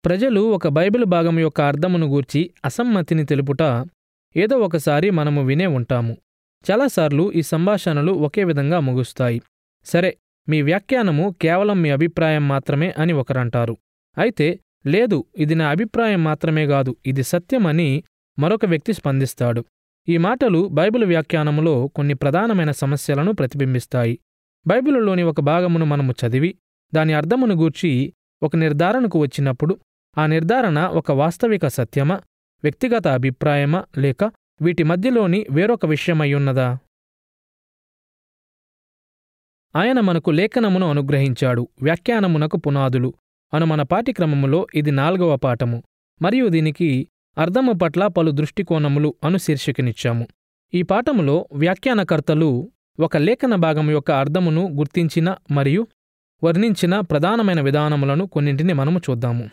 ప్రజలు ఒక బైబిల్ భాగం యొక్క అర్థమును గూర్చి అసమ్మతిని తెలుపుట ఏదో ఒకసారి మనము వినే ఉంటాము చాలాసార్లు ఈ సంభాషణలు ఒకే విధంగా ముగుస్తాయి సరే మీ వ్యాఖ్యానము కేవలం మీ అభిప్రాయం మాత్రమే అని ఒకరంటారు అయితే లేదు ఇది నా అభిప్రాయం మాత్రమే కాదు ఇది సత్యం అని మరొక వ్యక్తి స్పందిస్తాడు ఈ మాటలు బైబిల్ వ్యాఖ్యానములో కొన్ని ప్రధానమైన సమస్యలను ప్రతిబింబిస్తాయి బైబిలులోని ఒక భాగమును మనము చదివి దాని అర్థమును గూర్చి ఒక నిర్ధారణకు వచ్చినప్పుడు ఆ నిర్ధారణ ఒక వాస్తవిక సత్యమా వ్యక్తిగత అభిప్రాయమా లేక వీటి మధ్యలోని వేరొక విషయమయ్యున్నదా ఆయన మనకు లేఖనమును అనుగ్రహించాడు వ్యాఖ్యానమునకు పునాదులు అను మన పాఠ్యక్రమములో ఇది నాల్గవ పాఠము మరియు దీనికి అర్థము పట్ల పలు దృష్టికోణములు అను శీర్షికనిచ్చాము ఈ పాఠములో వ్యాఖ్యానకర్తలు ఒక లేఖన భాగం యొక్క అర్థమును గుర్తించిన మరియు వర్ణించిన ప్రధానమైన విధానములను కొన్నింటిని మనము చూద్దాము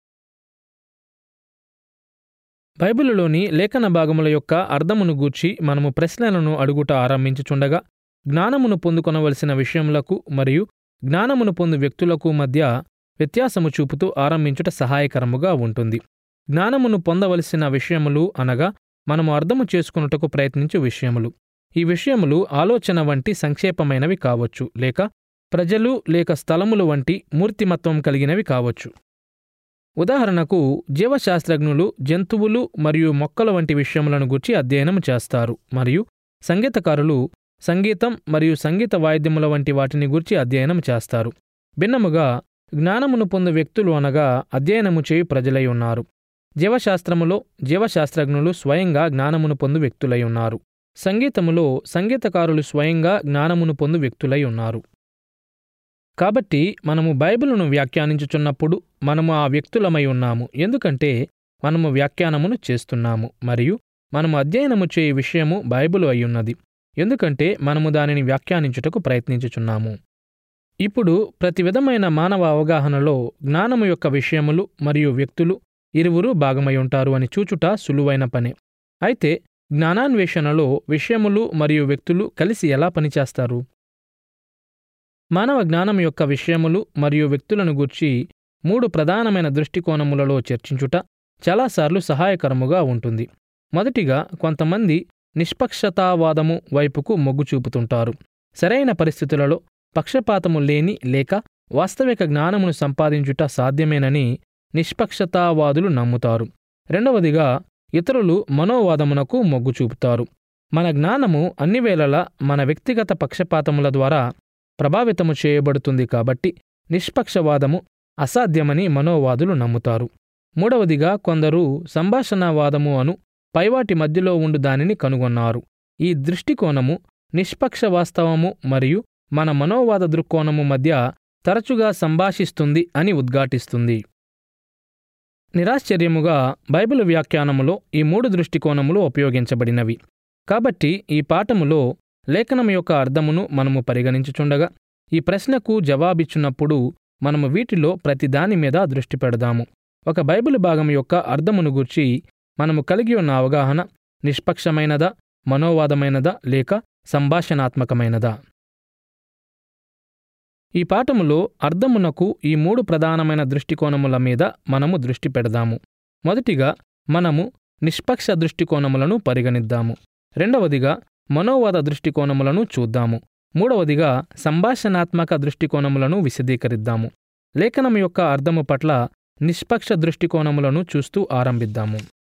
బైబిలులోని లేఖన భాగముల యొక్క అర్థమును గూర్చి మనము ప్రశ్నలను అడుగుట ఆరంభించుచుండగా జ్ఞానమును పొందుకొనవలసిన విషయములకు మరియు జ్ఞానమును పొందు వ్యక్తులకు మధ్య వ్యత్యాసము చూపుతూ ఆరంభించుట సహాయకరముగా ఉంటుంది జ్ఞానమును పొందవలసిన విషయములు అనగా మనము అర్థము చేసుకున్నటకు ప్రయత్నించు విషయములు ఈ విషయములు ఆలోచన వంటి సంక్షేపమైనవి కావచ్చు లేక ప్రజలు లేక స్థలములు వంటి మూర్తిమత్వం కలిగినవి కావచ్చు ఉదాహరణకు జీవశాస్త్రజ్ఞులు జంతువులు మరియు మొక్కల వంటి విషయములను గురించి అధ్యయనం చేస్తారు మరియు సంగీతకారులు సంగీతం మరియు సంగీత వాయిద్యముల వంటి వాటిని గురించి అధ్యయనం చేస్తారు భిన్నముగా జ్ఞానమును పొందు వ్యక్తులు అనగా అధ్యయనము చేయి ప్రజలై ఉన్నారు జీవశాస్త్రములో జీవశాస్త్రజ్ఞులు స్వయంగా జ్ఞానమును పొందు వ్యక్తులై ఉన్నారు సంగీతములో సంగీతకారులు స్వయంగా జ్ఞానమును పొందు వ్యక్తులై ఉన్నారు కాబట్టి మనము బైబిలును వ్యాఖ్యానించుచున్నప్పుడు మనము ఆ వ్యక్తులమై ఉన్నాము ఎందుకంటే మనము వ్యాఖ్యానమును చేస్తున్నాము మరియు మనము అధ్యయనము చేయ విషయము బైబిలు అయ్యున్నది ఎందుకంటే మనము దానిని వ్యాఖ్యానించుటకు ప్రయత్నించుచున్నాము ఇప్పుడు ప్రతి విధమైన మానవ అవగాహనలో జ్ఞానము యొక్క విషయములు మరియు వ్యక్తులు ఇరువురు భాగమై ఉంటారు అని చూచుట సులువైన పనే అయితే జ్ఞానాన్వేషణలో విషయములు మరియు వ్యక్తులు కలిసి ఎలా పనిచేస్తారు మానవ జ్ఞానం యొక్క విషయములు మరియు వ్యక్తులను గూర్చి మూడు ప్రధానమైన దృష్టికోణములలో చర్చించుట చాలాసార్లు సహాయకరముగా ఉంటుంది మొదటిగా కొంతమంది నిష్పక్షతావాదము వైపుకు మొగ్గు చూపుతుంటారు సరైన పరిస్థితులలో పక్షపాతము లేని లేక వాస్తవిక జ్ఞానమును సంపాదించుట సాధ్యమేనని నిష్పక్షతావాదులు నమ్ముతారు రెండవదిగా ఇతరులు మనోవాదమునకు మొగ్గు చూపుతారు మన జ్ఞానము అన్ని వేళలా మన వ్యక్తిగత పక్షపాతముల ద్వారా ప్రభావితము చేయబడుతుంది కాబట్టి నిష్పక్షవాదము అసాధ్యమని మనోవాదులు నమ్ముతారు మూడవదిగా కొందరు సంభాషణావాదము అను పైవాటి మధ్యలో ఉండు దానిని కనుగొన్నారు ఈ దృష్టికోణము నిష్పక్ష వాస్తవము మరియు మన మనోవాద దృక్కోణము మధ్య తరచుగా సంభాషిస్తుంది అని ఉద్ఘాటిస్తుంది నిరాశ్చర్యముగా బైబిల్ వ్యాఖ్యానములో ఈ మూడు దృష్టికోణములు ఉపయోగించబడినవి కాబట్టి ఈ పాఠములో లేఖనం యొక్క అర్థమును మనము పరిగణించుచుండగా ఈ ప్రశ్నకు జవాబిచ్చున్నప్పుడు మనము వీటిలో ప్రతి దాని మీద దృష్టి పెడదాము ఒక బైబిల్ భాగం యొక్క అర్థమును గూర్చి మనము కలిగి ఉన్న అవగాహన నిష్పక్షమైనదా మనోవాదమైనదా లేక సంభాషణాత్మకమైనదా ఈ పాఠములో అర్థమునకు ఈ మూడు ప్రధానమైన దృష్టికోణముల మీద మనము దృష్టి పెడదాము మొదటిగా మనము నిష్పక్ష దృష్టికోణములను పరిగణిద్దాము రెండవదిగా మనోవాద దృష్టికోణములను చూద్దాము మూడవదిగా సంభాషణాత్మక దృష్టికోణములను విశదీకరిద్దాము లేఖనం యొక్క అర్థము పట్ల నిష్పక్ష దృష్టికోణములను చూస్తూ ఆరంభిద్దాము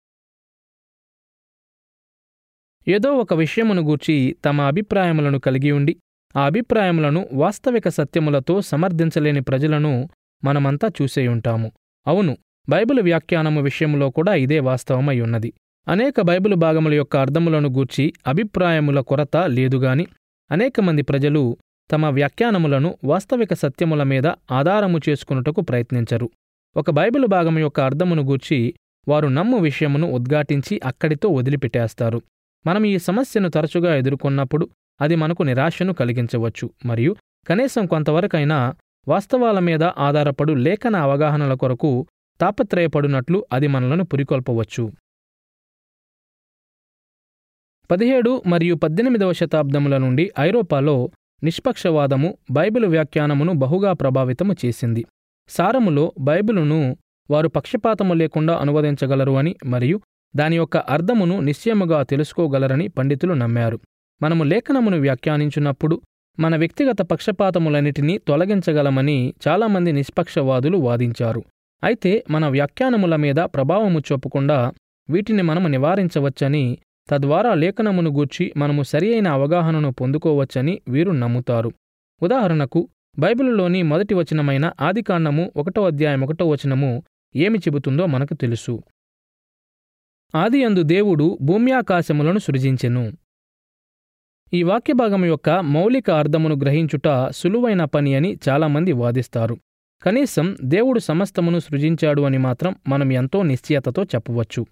ఏదో ఒక విషయమును గూర్చి తమ అభిప్రాయములను కలిగి ఉండి ఆ అభిప్రాయములను వాస్తవిక సత్యములతో సమర్థించలేని ప్రజలను మనమంతా చూసే ఉంటాము అవును బైబిల్ వ్యాఖ్యానము విషయంలో కూడా ఇదే వాస్తవమై ఉన్నది అనేక బైబిల్ భాగముల యొక్క అర్థములను గూర్చి అభిప్రాయముల కొరత లేదుగాని అనేక మంది ప్రజలు తమ వ్యాఖ్యానములను వాస్తవిక సత్యముల మీద ఆధారము చేసుకున్నటకు ప్రయత్నించరు ఒక బైబిల్ భాగం యొక్క అర్థమును గూర్చి వారు నమ్ము విషయమును ఉద్ఘాటించి అక్కడితో వదిలిపెట్టేస్తారు మనం ఈ సమస్యను తరచుగా ఎదుర్కొన్నప్పుడు అది మనకు నిరాశను కలిగించవచ్చు మరియు కనీసం కొంతవరకైనా వాస్తవాల మీద ఆధారపడు లేఖన అవగాహనల కొరకు తాపత్రయపడునట్లు అది మనలను పురికొల్పవచ్చు పదిహేడు మరియు పద్దెనిమిదవ శతాబ్దముల నుండి ఐరోపాలో నిష్పక్షవాదము బైబిలు వ్యాఖ్యానమును బహుగా ప్రభావితము చేసింది సారములో బైబిలును వారు పక్షపాతము లేకుండా అనువదించగలరు అని మరియు దాని యొక్క అర్థమును నిశ్చయముగా తెలుసుకోగలరని పండితులు నమ్మారు మనము లేఖనమును వ్యాఖ్యానించున్నప్పుడు మన వ్యక్తిగత పక్షపాతములన్నిటినీ తొలగించగలమని చాలామంది నిష్పక్షవాదులు వాదించారు అయితే మన వ్యాఖ్యానముల మీద ప్రభావము చూపకుండా వీటిని మనము నివారించవచ్చని తద్వారా లేఖనమును గూర్చి మనము సరియైన అవగాహనను పొందుకోవచ్చని వీరు నమ్ముతారు ఉదాహరణకు బైబిలులోని మొదటి వచనమైన ఆదికాండము ఒకటో అధ్యాయం ఒకటో వచనము ఏమి చెబుతుందో మనకు తెలుసు ఆది అందు దేవుడు భూమ్యాకాశములను సృజించెను ఈ వాక్యభాగం యొక్క మౌలిక అర్థమును గ్రహించుట సులువైన పని అని చాలామంది వాదిస్తారు కనీసం దేవుడు సమస్తమును సృజించాడు అని మాత్రం మనం ఎంతో నిశ్చయతతో చెప్పవచ్చు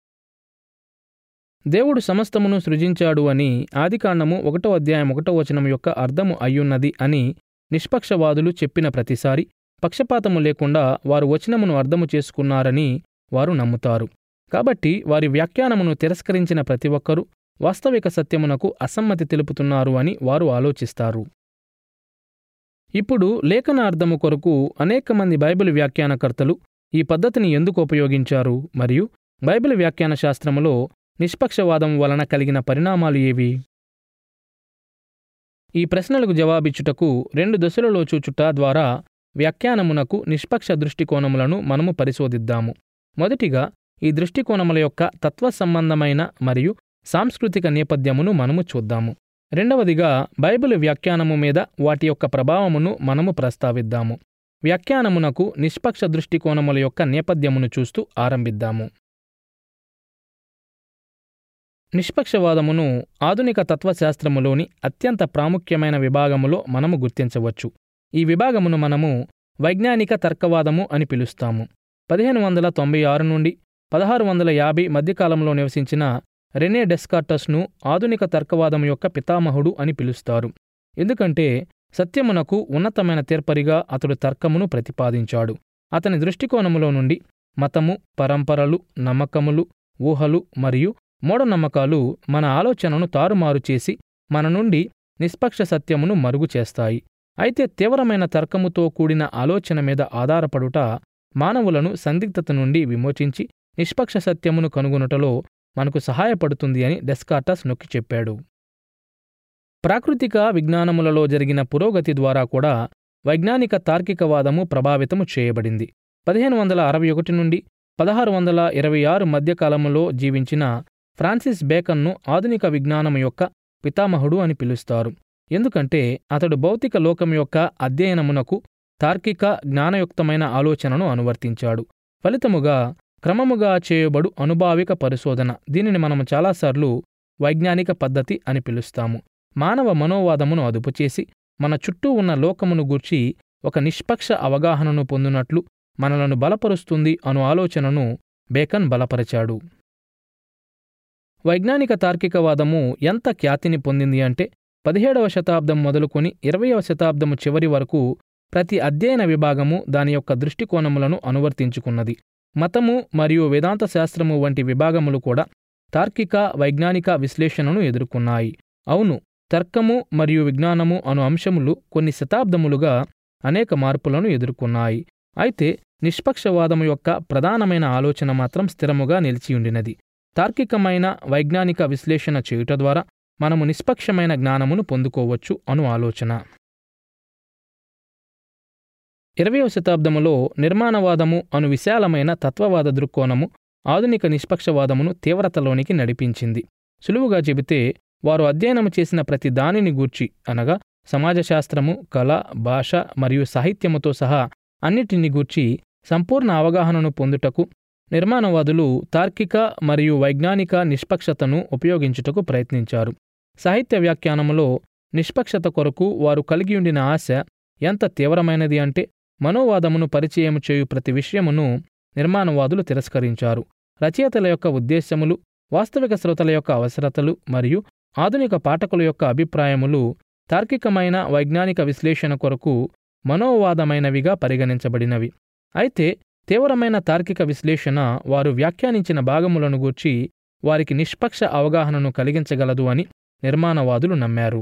దేవుడు సమస్తమును సృజించాడు అని ఆదికాండము ఒకటో అధ్యాయం ఒకటో వచనం యొక్క అర్థము అయ్యున్నది అని నిష్పక్షవాదులు చెప్పిన ప్రతిసారి పక్షపాతము లేకుండా వారు వచనమును అర్థము చేసుకున్నారని వారు నమ్ముతారు కాబట్టి వారి వ్యాఖ్యానమును తిరస్కరించిన ప్రతి ఒక్కరూ వాస్తవిక సత్యమునకు అసమ్మతి తెలుపుతున్నారు అని వారు ఆలోచిస్తారు ఇప్పుడు లేఖన అర్థము కొరకు అనేక మంది బైబిల్ వ్యాఖ్యానకర్తలు ఈ పద్ధతిని ఎందుకు ఉపయోగించారు మరియు బైబిల్ వ్యాఖ్యాన శాస్త్రములో నిష్పక్షవాదం వలన కలిగిన పరిణామాలు ఏవి ఈ ప్రశ్నలకు జవాబిచ్చుటకు రెండు దశలలో చూచుట ద్వారా వ్యాఖ్యానమునకు నిష్పక్ష దృష్టికోణములను మనము పరిశోధిద్దాము మొదటిగా ఈ దృష్టికోణముల యొక్క తత్వ సంబంధమైన మరియు సాంస్కృతిక నేపథ్యమును మనము చూద్దాము రెండవదిగా బైబిల్ వ్యాఖ్యానము మీద వాటి యొక్క ప్రభావమును మనము ప్రస్తావిద్దాము వ్యాఖ్యానమునకు నిష్పక్ష దృష్టికోణముల యొక్క నేపథ్యమును చూస్తూ ఆరంభిద్దాము నిష్పక్షవాదమును ఆధునిక తత్వశాస్త్రములోని అత్యంత ప్రాముఖ్యమైన విభాగములో మనము గుర్తించవచ్చు ఈ విభాగమును మనము వైజ్ఞానిక తర్కవాదము అని పిలుస్తాము పదిహేను వందల తొంభై ఆరు నుండి పదహారు వందల యాభై మధ్యకాలంలో నివసించిన రెనే డెస్కార్టస్ను ఆధునిక తర్కవాదం యొక్క పితామహుడు అని పిలుస్తారు ఎందుకంటే సత్యమునకు ఉన్నతమైన తీర్పరిగా అతడు తర్కమును ప్రతిపాదించాడు అతని దృష్టికోణములో నుండి మతము పరంపరలు నమ్మకములు ఊహలు మరియు మూఢనమ్మకాలు మన ఆలోచనను తారుమారు చేసి మన నుండి నిష్పక్ష సత్యమును మరుగు చేస్తాయి అయితే తీవ్రమైన తర్కముతో కూడిన ఆలోచన మీద ఆధారపడుట మానవులను సందిగ్ధత నుండి విమోచించి నిష్పక్ష సత్యమును కనుగొనుటలో మనకు సహాయపడుతుంది అని డెస్కార్టస్ నొక్కి చెప్పాడు ప్రాకృతిక విజ్ఞానములలో జరిగిన పురోగతి ద్వారా కూడా వైజ్ఞానిక తార్కికవాదము ప్రభావితము చేయబడింది పదిహేను వందల అరవై ఒకటి నుండి పదహారు వందల ఇరవై ఆరు మధ్యకాలములో జీవించిన ఫ్రాన్సిస్ బేకన్ను ఆధునిక విజ్ఞానం యొక్క పితామహుడు అని పిలుస్తారు ఎందుకంటే అతడు భౌతిక లోకం యొక్క అధ్యయనమునకు తార్కిక జ్ఞానయుక్తమైన ఆలోచనను అనువర్తించాడు ఫలితముగా క్రమముగా చేయబడు అనుభావిక పరిశోధన దీనిని మనము చాలాసార్లు వైజ్ఞానిక పద్ధతి అని పిలుస్తాము మానవ మనోవాదమును అదుపుచేసి మన చుట్టూ ఉన్న లోకమును గూర్చి ఒక నిష్పక్ష అవగాహనను పొందినట్లు మనలను బలపరుస్తుంది అను ఆలోచనను బేకన్ బలపరిచాడు వైజ్ఞానిక తార్కికవాదము ఎంత ఖ్యాతిని పొందింది అంటే పదిహేడవ శతాబ్దం మొదలుకొని ఇరవయవ శతాబ్దము చివరి వరకు ప్రతి అధ్యయన విభాగము దాని యొక్క దృష్టికోణములను అనువర్తించుకున్నది మతము మరియు వేదాంత శాస్త్రము వంటి విభాగములు కూడా తార్కిక వైజ్ఞానిక విశ్లేషణను ఎదుర్కొన్నాయి అవును తర్కము మరియు విజ్ఞానము అను అంశములు కొన్ని శతాబ్దములుగా అనేక మార్పులను ఎదుర్కొన్నాయి అయితే నిష్పక్షవాదము యొక్క ప్రధానమైన ఆలోచన మాత్రం స్థిరముగా నిలిచియుండినది తార్కికమైన వైజ్ఞానిక విశ్లేషణ చేయుట ద్వారా మనము నిష్పక్షమైన జ్ఞానమును పొందుకోవచ్చు అను ఆలోచన ఇరవయవ శతాబ్దములో నిర్మాణవాదము అను విశాలమైన తత్వవాద దృక్కోణము ఆధునిక నిష్పక్షవాదమును తీవ్రతలోనికి నడిపించింది సులువుగా చెబితే వారు అధ్యయనము చేసిన ప్రతి దానిని గూర్చి అనగా సమాజశాస్త్రము కళ భాష మరియు సాహిత్యముతో సహా అన్నిటిని గూర్చి సంపూర్ణ అవగాహనను పొందుటకు నిర్మాణవాదులు తార్కిక మరియు వైజ్ఞానిక నిష్పక్షతను ఉపయోగించుటకు ప్రయత్నించారు సాహిత్య వ్యాఖ్యానములో నిష్పక్షత కొరకు వారు కలిగియుండిన ఆశ ఎంత తీవ్రమైనది అంటే మనోవాదమును పరిచయము చేయు ప్రతి విషయమును నిర్మాణవాదులు తిరస్కరించారు రచయితల యొక్క ఉద్దేశ్యములు వాస్తవిక శ్రోతల యొక్క అవసరతలు మరియు ఆధునిక పాఠకుల యొక్క అభిప్రాయములు తార్కికమైన వైజ్ఞానిక విశ్లేషణ కొరకు మనోవాదమైనవిగా పరిగణించబడినవి అయితే తీవ్రమైన తార్కిక విశ్లేషణ వారు వ్యాఖ్యానించిన భాగములను గూర్చి వారికి నిష్పక్ష అవగాహనను కలిగించగలదు అని నిర్మాణవాదులు నమ్మారు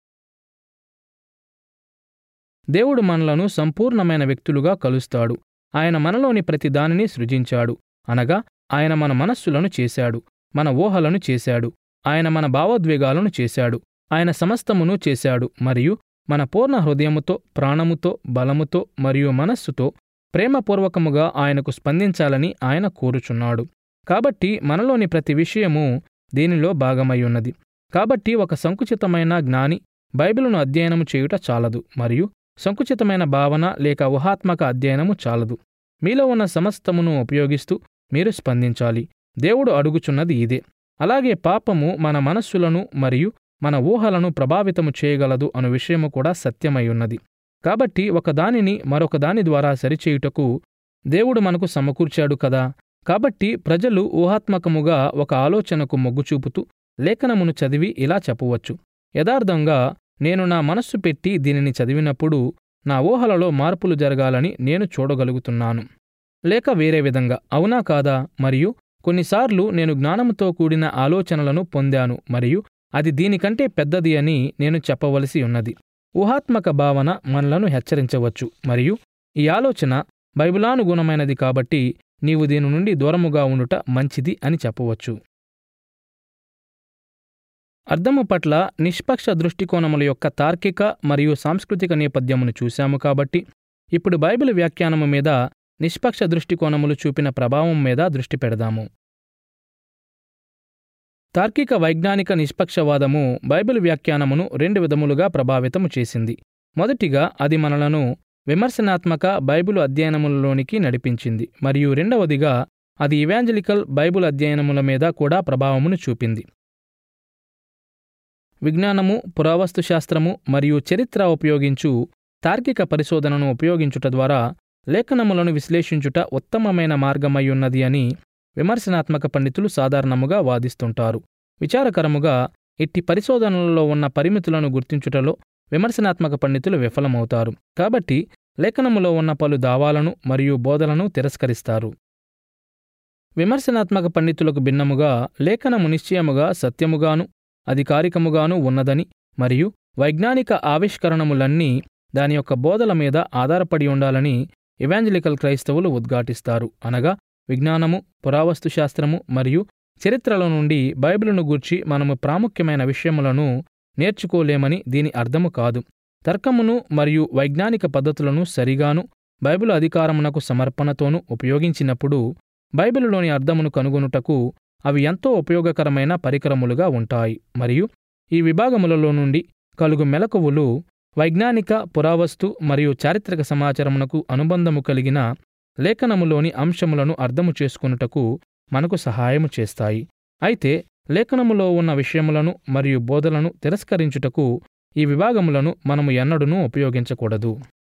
దేవుడు మనలను సంపూర్ణమైన వ్యక్తులుగా కలుస్తాడు ఆయన మనలోని ప్రతి దానిని సృజించాడు అనగా ఆయన మన మనస్సులను చేశాడు మన ఊహలను చేశాడు ఆయన మన భావోద్వేగాలను చేశాడు ఆయన సమస్తమును చేశాడు మరియు మన పూర్ణ హృదయముతో ప్రాణముతో బలముతో మరియు మనస్సుతో ప్రేమపూర్వకముగా ఆయనకు స్పందించాలని ఆయన కోరుచున్నాడు కాబట్టి మనలోని ప్రతి విషయము దీనిలో భాగమై ఉన్నది కాబట్టి ఒక సంకుచితమైన జ్ఞాని బైబిలును అధ్యయనము చేయుట చాలదు మరియు సంకుచితమైన భావన లేక ఊహాత్మక అధ్యయనము చాలదు మీలో ఉన్న సమస్తమును ఉపయోగిస్తూ మీరు స్పందించాలి దేవుడు అడుగుచున్నది ఇదే అలాగే పాపము మన మనస్సులను మరియు మన ఊహలను ప్రభావితము చేయగలదు అను విషయము కూడా సత్యమై ఉన్నది కాబట్టి ఒకదానిని మరొక దాని ద్వారా సరిచేయుటకు దేవుడు మనకు సమకూర్చాడు కదా కాబట్టి ప్రజలు ఊహాత్మకముగా ఒక ఆలోచనకు మొగ్గు చూపుతూ లేఖనమును చదివి ఇలా చెప్పవచ్చు యథార్థంగా నేను నా మనస్సు పెట్టి దీనిని చదివినప్పుడు నా ఊహలలో మార్పులు జరగాలని నేను చూడగలుగుతున్నాను లేక వేరే విధంగా అవునా కాదా మరియు కొన్నిసార్లు నేను జ్ఞానముతో కూడిన ఆలోచనలను పొందాను మరియు అది దీనికంటే పెద్దది అని నేను చెప్పవలసి ఉన్నది ఊహాత్మక భావన మనలను హెచ్చరించవచ్చు మరియు ఈ ఆలోచన బైబిలానుగుణమైనది కాబట్టి నీవు దీని నుండి దూరముగా ఉండుట మంచిది అని చెప్పవచ్చు అర్థము పట్ల నిష్పక్ష దృష్టికోణముల యొక్క తార్కిక మరియు సాంస్కృతిక నేపథ్యమును చూశాము కాబట్టి ఇప్పుడు బైబిల్ వ్యాఖ్యానము మీద నిష్పక్ష దృష్టికోణములు చూపిన ప్రభావం మీద దృష్టి పెడదాము తార్కిక వైజ్ఞానిక నిష్పక్షవాదము బైబిల్ వ్యాఖ్యానమును రెండు విధములుగా ప్రభావితము చేసింది మొదటిగా అది మనలను విమర్శనాత్మక బైబిల్ అధ్యయనములలోనికి నడిపించింది మరియు రెండవదిగా అది ఇవాంజలికల్ బైబిల్ అధ్యయనముల మీద కూడా ప్రభావమును చూపింది విజ్ఞానము పురావస్తు శాస్త్రము మరియు చరిత్ర ఉపయోగించు తార్కిక పరిశోధనను ఉపయోగించుట ద్వారా లేఖనములను విశ్లేషించుట ఉత్తమమైన మార్గమయ్యున్నది అని విమర్శనాత్మక పండితులు సాధారణముగా వాదిస్తుంటారు విచారకరముగా ఇట్టి పరిశోధనలలో ఉన్న పరిమితులను గుర్తించుటలో విమర్శనాత్మక పండితులు విఫలమవుతారు కాబట్టి లేఖనములో ఉన్న పలు దావాలను మరియు బోధలను తిరస్కరిస్తారు విమర్శనాత్మక పండితులకు భిన్నముగా లేఖనము నిశ్చయముగా సత్యముగాను అధికారికముగాను ఉన్నదని మరియు వైజ్ఞానిక ఆవిష్కరణములన్నీ దాని యొక్క బోధల మీద ఆధారపడి ఉండాలని ఇవాంజలికల్ క్రైస్తవులు ఉద్ఘాటిస్తారు అనగా విజ్ఞానము పురావస్తు శాస్త్రము మరియు చరిత్రల నుండి బైబిలును గూర్చి మనము ప్రాముఖ్యమైన విషయములను నేర్చుకోలేమని దీని అర్థము కాదు తర్కమును మరియు వైజ్ఞానిక పద్ధతులను సరిగాను బైబిల్ అధికారమునకు సమర్పణతోనూ ఉపయోగించినప్పుడు బైబిలులోని అర్థమును కనుగొనుటకు అవి ఎంతో ఉపయోగకరమైన పరికరములుగా ఉంటాయి మరియు ఈ విభాగములలో నుండి కలుగు మెలకువలు వైజ్ఞానిక పురావస్తు మరియు చారిత్రక సమాచారమునకు అనుబంధము కలిగిన లేఖనములోని అంశములను అర్థము చేసుకొనుటకు మనకు సహాయము చేస్తాయి అయితే లేఖనములో ఉన్న విషయములను మరియు బోధలను తిరస్కరించుటకు ఈ విభాగములను మనము ఎన్నడూనూ ఉపయోగించకూడదు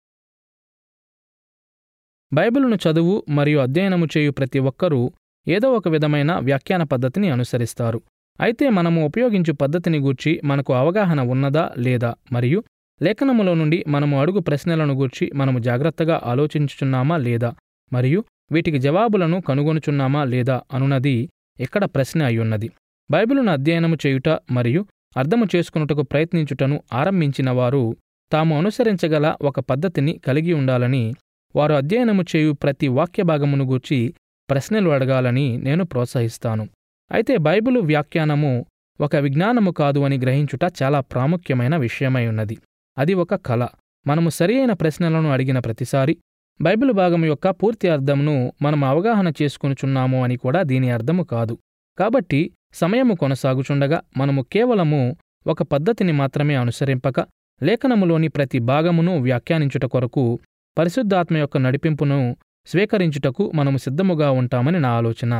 బైబిలును చదువు మరియు అధ్యయనము చేయు ప్రతి ఒక్కరూ ఏదో ఒక విధమైన వ్యాఖ్యాన పద్ధతిని అనుసరిస్తారు అయితే మనము ఉపయోగించు పద్ధతిని గూర్చి మనకు అవగాహన ఉన్నదా లేదా మరియు లేఖనములో నుండి మనము అడుగు ప్రశ్నలను గూర్చి మనము జాగ్రత్తగా ఆలోచించుచున్నామా లేదా మరియు వీటికి జవాబులను కనుగొనుచున్నామా లేదా అనున్నది ఇక్కడ ప్రశ్న అయ్యున్నది బైబిలును అధ్యయనము చేయుట మరియు అర్థము చేసుకున్నటకు ప్రయత్నించుటను ఆరంభించిన వారు తాము అనుసరించగల ఒక పద్ధతిని కలిగి ఉండాలని వారు అధ్యయనము చేయు ప్రతి వాక్య భాగమును గూర్చి ప్రశ్నలు అడగాలని నేను ప్రోత్సహిస్తాను అయితే బైబిలు వ్యాఖ్యానము ఒక విజ్ఞానము కాదు అని గ్రహించుట చాలా ప్రాముఖ్యమైన విషయమై ఉన్నది అది ఒక కళ మనము సరియైన ప్రశ్నలను అడిగిన ప్రతిసారి బైబిల్ భాగం యొక్క పూర్తి అర్థమును మనం అవగాహన చేసుకొనుచున్నాము అని కూడా దీని అర్థము కాదు కాబట్టి సమయము కొనసాగుచుండగా మనము కేవలము ఒక పద్ధతిని మాత్రమే అనుసరింపక లేఖనములోని ప్రతి భాగమును వ్యాఖ్యానించుట కొరకు పరిశుద్ధాత్మ యొక్క నడిపింపును స్వీకరించుటకు మనము సిద్ధముగా ఉంటామని నా ఆలోచన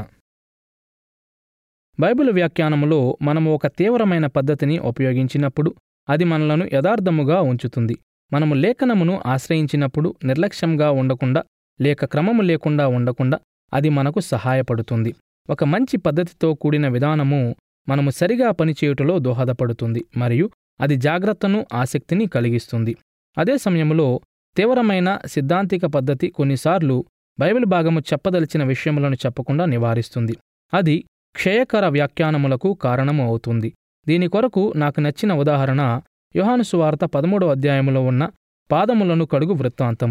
బైబిల్ వ్యాఖ్యానములో మనము ఒక తీవ్రమైన పద్ధతిని ఉపయోగించినప్పుడు అది మనలను యథార్థముగా ఉంచుతుంది మనము లేఖనమును ఆశ్రయించినప్పుడు నిర్లక్ష్యంగా ఉండకుండా లేక క్రమము లేకుండా ఉండకుండా అది మనకు సహాయపడుతుంది ఒక మంచి పద్ధతితో కూడిన విధానము మనము సరిగా పనిచేయుటలో దోహదపడుతుంది మరియు అది జాగ్రత్తను ఆసక్తిని కలిగిస్తుంది అదే సమయంలో తీవ్రమైన సిద్ధాంతిక పద్ధతి కొన్నిసార్లు బైబిల్ భాగము చెప్పదలిచిన విషయములను చెప్పకుండా నివారిస్తుంది అది క్షయకర వ్యాఖ్యానములకు కారణము అవుతుంది దీని కొరకు నాకు నచ్చిన ఉదాహరణ యోహాను సువార్త పదమూడవ అధ్యాయములో ఉన్న పాదములను కడుగు వృత్తాంతము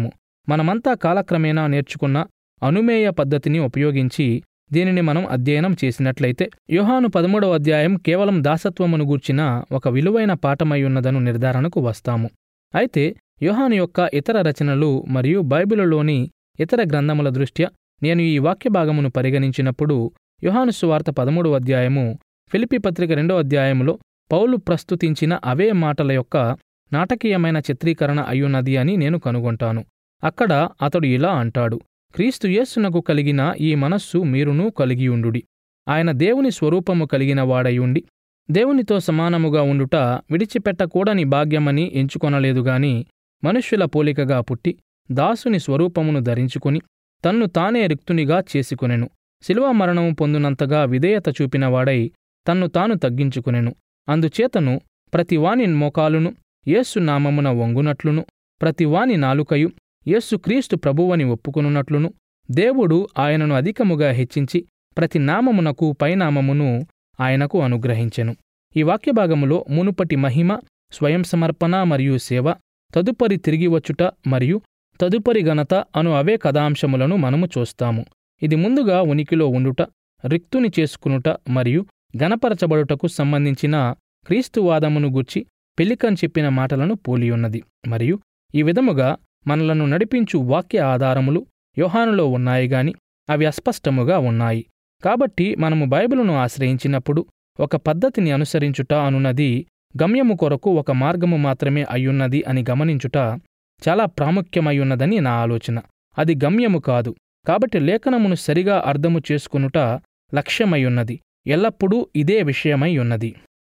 మనమంతా కాలక్రమేణా నేర్చుకున్న అనుమేయ పద్ధతిని ఉపయోగించి దీనిని మనం అధ్యయనం చేసినట్లయితే యోహాను పదమూడవ అధ్యాయం కేవలం దాసత్వమును గూర్చిన ఒక విలువైన పాఠమై ఉన్నదను నిర్ధారణకు వస్తాము అయితే యోహాను యొక్క ఇతర రచనలు మరియు బైబిలులోని ఇతర గ్రంథముల దృష్ట్యా నేను ఈ వాక్య భాగమును పరిగణించినప్పుడు యోహాను సువార్త పదమూడవ అధ్యాయము ఫిలిపి పత్రిక రెండో అధ్యాయములో పౌలు ప్రస్తుతించిన అవే మాటల యొక్క నాటకీయమైన చిత్రీకరణ అయ్యున్నది అని నేను కనుగొంటాను అక్కడ అతడు ఇలా అంటాడు క్రీస్తు యేస్సునకు కలిగిన ఈ మనస్సు మీరునూ కలిగియుండుడి ఆయన దేవుని స్వరూపము కలిగిన వాడయుండి దేవునితో సమానముగా ఉండుట విడిచిపెట్టకూడని భాగ్యమని ఎంచుకొనలేదుగాని మనుష్యుల పోలికగా పుట్టి దాసుని స్వరూపమును ధరించుకుని తన్ను తానే రిక్తునిగా చేసుకొనెను శిలువ మరణము పొందునంతగా విధేయత చూపినవాడై తన్ను తాను తగ్గించుకునెను అందుచేతను ప్రతివాని మోకాలును యేసు నామమున వంగునట్లును ప్రతివాని నాలుకయు యేసుక్రీస్తు ప్రభువని ఒప్పుకొనున్నట్లును దేవుడు ఆయనను అధికముగా హెచ్చించి ప్రతి నామమునకు పైనామమును ఆయనకు అనుగ్రహించెను ఈ వాక్యభాగములో మునుపటి మహిమ స్వయం సమర్పణ మరియు సేవ తదుపరి తిరిగి వచ్చుట మరియు తదుపరి ఘనత అను అవే కథాంశములను మనము చూస్తాము ఇది ముందుగా ఉనికిలో ఉండుట రిక్తుని చేసుకునుట మరియు గణపరచబడుటకు సంబంధించిన క్రీస్తువాదమును గూర్చి పెలికన్ చెప్పిన మాటలను పోలియున్నది మరియు ఈ విధముగా మనలను నడిపించు వాక్య ఆధారములు యోహానులో ఉన్నాయి గాని అవి అస్పష్టముగా ఉన్నాయి కాబట్టి మనము బైబిలును ఆశ్రయించినప్పుడు ఒక పద్ధతిని అనుసరించుట అనున్నది గమ్యము కొరకు ఒక మార్గము మాత్రమే అయ్యున్నది అని గమనించుట చాలా ప్రాముఖ్యమయ్యున్నదని నా ఆలోచన అది గమ్యము కాదు కాబట్టి లేఖనమును సరిగా అర్థము చేసుకునుట లక్ష్యమయ్యున్నది ఎల్లప్పుడూ ఇదే విషయమై ఉన్నది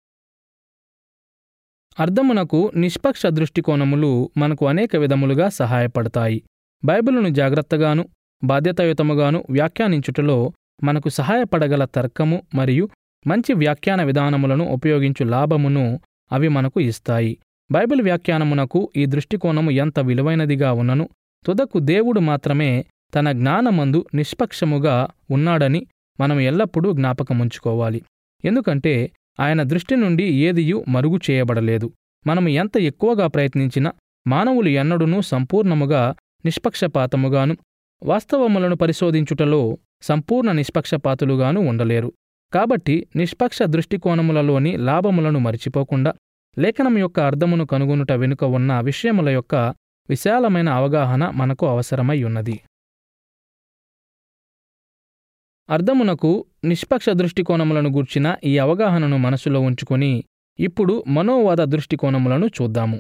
అర్థమునకు నిష్పక్ష దృష్టికోణములు మనకు అనేక విధములుగా సహాయపడతాయి బైబిలును జాగ్రత్తగాను బాధ్యతాయుతముగాను వ్యాఖ్యానించుటలో మనకు సహాయపడగల తర్కము మరియు మంచి వ్యాఖ్యాన విధానములను ఉపయోగించు లాభమును అవి మనకు ఇస్తాయి బైబిల్ వ్యాఖ్యానమునకు ఈ దృష్టికోణము ఎంత విలువైనదిగా ఉన్నను తుదకు దేవుడు మాత్రమే తన జ్ఞానమందు నిష్పక్షముగా ఉన్నాడని మనం ఎల్లప్పుడూ జ్ఞాపకముంచుకోవాలి ఎందుకంటే ఆయన దృష్టి నుండి ఏదియూ మరుగు చేయబడలేదు మనము ఎంత ఎక్కువగా ప్రయత్నించినా మానవులు ఎన్నడూనూ సంపూర్ణముగా నిష్పక్షపాతముగాను వాస్తవములను పరిశోధించుటలో సంపూర్ణ నిష్పక్షపాతులుగాను ఉండలేరు కాబట్టి నిష్పక్ష దృష్టికోణములలోని లాభములను మరిచిపోకుండా లేఖనం యొక్క అర్థమును కనుగొనుట వెనుక ఉన్న విషయముల యొక్క విశాలమైన అవగాహన మనకు అవసరమై ఉన్నది అర్థమునకు నిష్పక్ష దృష్టికోణములను గూర్చిన ఈ అవగాహనను మనసులో ఉంచుకొని ఇప్పుడు మనోవాద దృష్టికోణములను చూద్దాము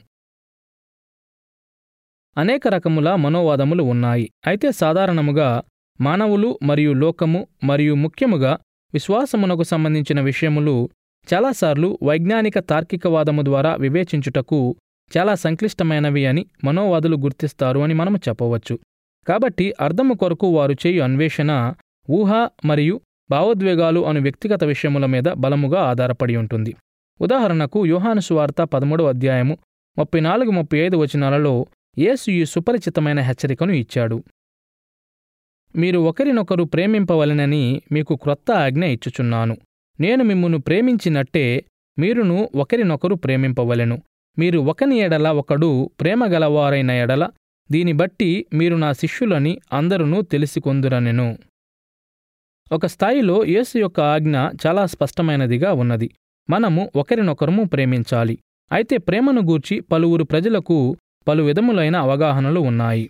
అనేక రకముల మనోవాదములు ఉన్నాయి అయితే సాధారణముగా మానవులు మరియు లోకము మరియు ముఖ్యముగా విశ్వాసమునకు సంబంధించిన విషయములు చాలాసార్లు వైజ్ఞానిక తార్కికవాదము ద్వారా వివేచించుటకు చాలా సంక్లిష్టమైనవి అని మనోవాదులు గుర్తిస్తారు అని మనము చెప్పవచ్చు కాబట్టి అర్థము కొరకు వారు చేయు అన్వేషణ ఊహ మరియు భావోద్వేగాలు అను వ్యక్తిగత విషయముల మీద బలముగా ఆధారపడి ఉంటుంది ఉదాహరణకు యోహాను సువార్త పదమూడవ అధ్యాయము ముప్పై నాలుగు ముప్పై ఐదు వచనాలలో యేసు ఈ సుపరిచితమైన హెచ్చరికను ఇచ్చాడు మీరు ఒకరినొకరు ప్రేమింపవలెనని మీకు క్రొత్త ఆజ్ఞ ఇచ్చుచున్నాను నేను మిమ్మును ప్రేమించినట్టే మీరును ఒకరినొకరు ప్రేమింపవలెను మీరు ఒకని ఎడల ఒకడు ప్రేమగలవారైన ఎడల దీని బట్టి మీరు నా శిష్యులని అందరునూ తెలిసికొందురనెను ఒక స్థాయిలో యేసు యొక్క ఆజ్ఞ చాలా స్పష్టమైనదిగా ఉన్నది మనము ఒకరినొకరము ప్రేమించాలి అయితే ప్రేమను గూర్చి పలువురు ప్రజలకు పలు విధములైన అవగాహనలు ఉన్నాయి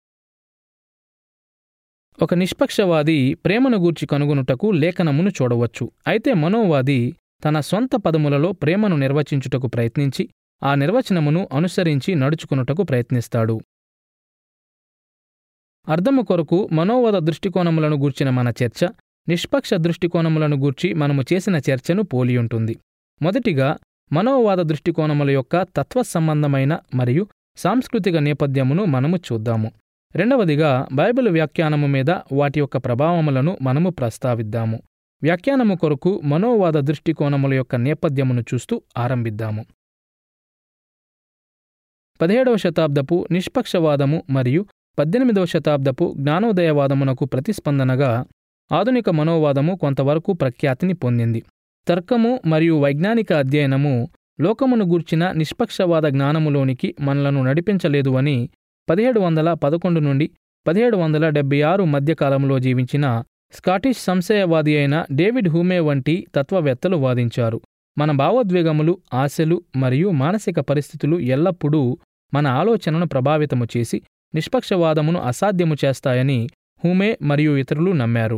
ఒక నిష్పక్షవాది ప్రేమను గూర్చి కనుగొనుటకు లేఖనమును చూడవచ్చు అయితే మనోవాది తన సొంత పదములలో ప్రేమను నిర్వచించుటకు ప్రయత్నించి ఆ నిర్వచనమును అనుసరించి నడుచుకునుటకు ప్రయత్నిస్తాడు అర్థము కొరకు మనోవాద దృష్టికోణములను గూర్చిన మన చర్చ నిష్పక్ష దృష్టికోణములను గూర్చి మనము చేసిన చర్చను పోలియుంటుంది మొదటిగా మనోవాద దృష్టికోణముల యొక్క తత్వసంబంధమైన మరియు సాంస్కృతిక నేపథ్యమును మనము చూద్దాము రెండవదిగా బైబిల్ వ్యాఖ్యానము మీద వాటి యొక్క ప్రభావములను మనము ప్రస్తావిద్దాము వ్యాఖ్యానము కొరకు మనోవాద దృష్టికోణముల యొక్క నేపథ్యమును చూస్తూ ఆరంభిద్దాము పదిహేడవ శతాబ్దపు నిష్పక్షవాదము మరియు పద్దెనిమిదవ శతాబ్దపు జ్ఞానోదయవాదమునకు ప్రతిస్పందనగా ఆధునిక మనోవాదము కొంతవరకు ప్రఖ్యాతిని పొందింది తర్కము మరియు వైజ్ఞానిక అధ్యయనము లోకమును గూర్చిన నిష్పక్షవాద జ్ఞానములోనికి మనలను నడిపించలేదు అని పదిహేడు వందల పదకొండు నుండి పదిహేడు వందల డెబ్బై ఆరు మధ్యకాలంలో జీవించిన స్కాటిష్ సంశయవాది అయిన డేవిడ్ హూమే వంటి తత్వవేత్తలు వాదించారు మన భావోద్వేగములు ఆశలు మరియు మానసిక పరిస్థితులు ఎల్లప్పుడూ మన ఆలోచనను ప్రభావితము చేసి నిష్పక్షవాదమును అసాధ్యము చేస్తాయని హూమే మరియు ఇతరులు నమ్మారు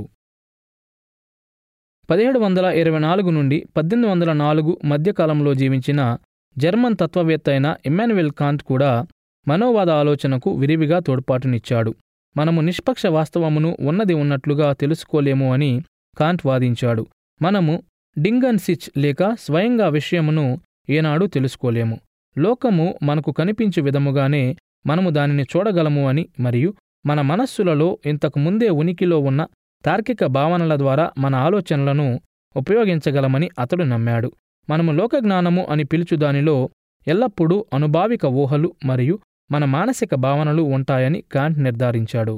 పదిహేడు వందల ఇరవై నాలుగు నుండి పద్దెనిమిది వందల నాలుగు మధ్యకాలంలో జీవించిన జర్మన్ తత్వవేత్త అయిన ఇమ్మాన్యుయల్ కాంట్ కూడా మనోవాద ఆలోచనకు విరివిగా తోడ్పాటునిచ్చాడు మనము నిష్పక్ష వాస్తవమును ఉన్నది ఉన్నట్లుగా తెలుసుకోలేము అని కాంట్ వాదించాడు మనము డింగన్ సిచ్ లేక స్వయంగా విషయమును ఏనాడు తెలుసుకోలేము లోకము మనకు కనిపించే విధముగానే మనము దానిని చూడగలము అని మరియు మన మనస్సులలో ఇంతకు ముందే ఉనికిలో ఉన్న తార్కిక భావనల ద్వారా మన ఆలోచనలను ఉపయోగించగలమని అతడు నమ్మాడు మనము లోకజ్ఞానము అని పిలుచు దానిలో ఎల్లప్పుడూ అనుభావిక ఊహలు మరియు మన మానసిక భావనలు ఉంటాయని కాంట్ నిర్ధారించాడు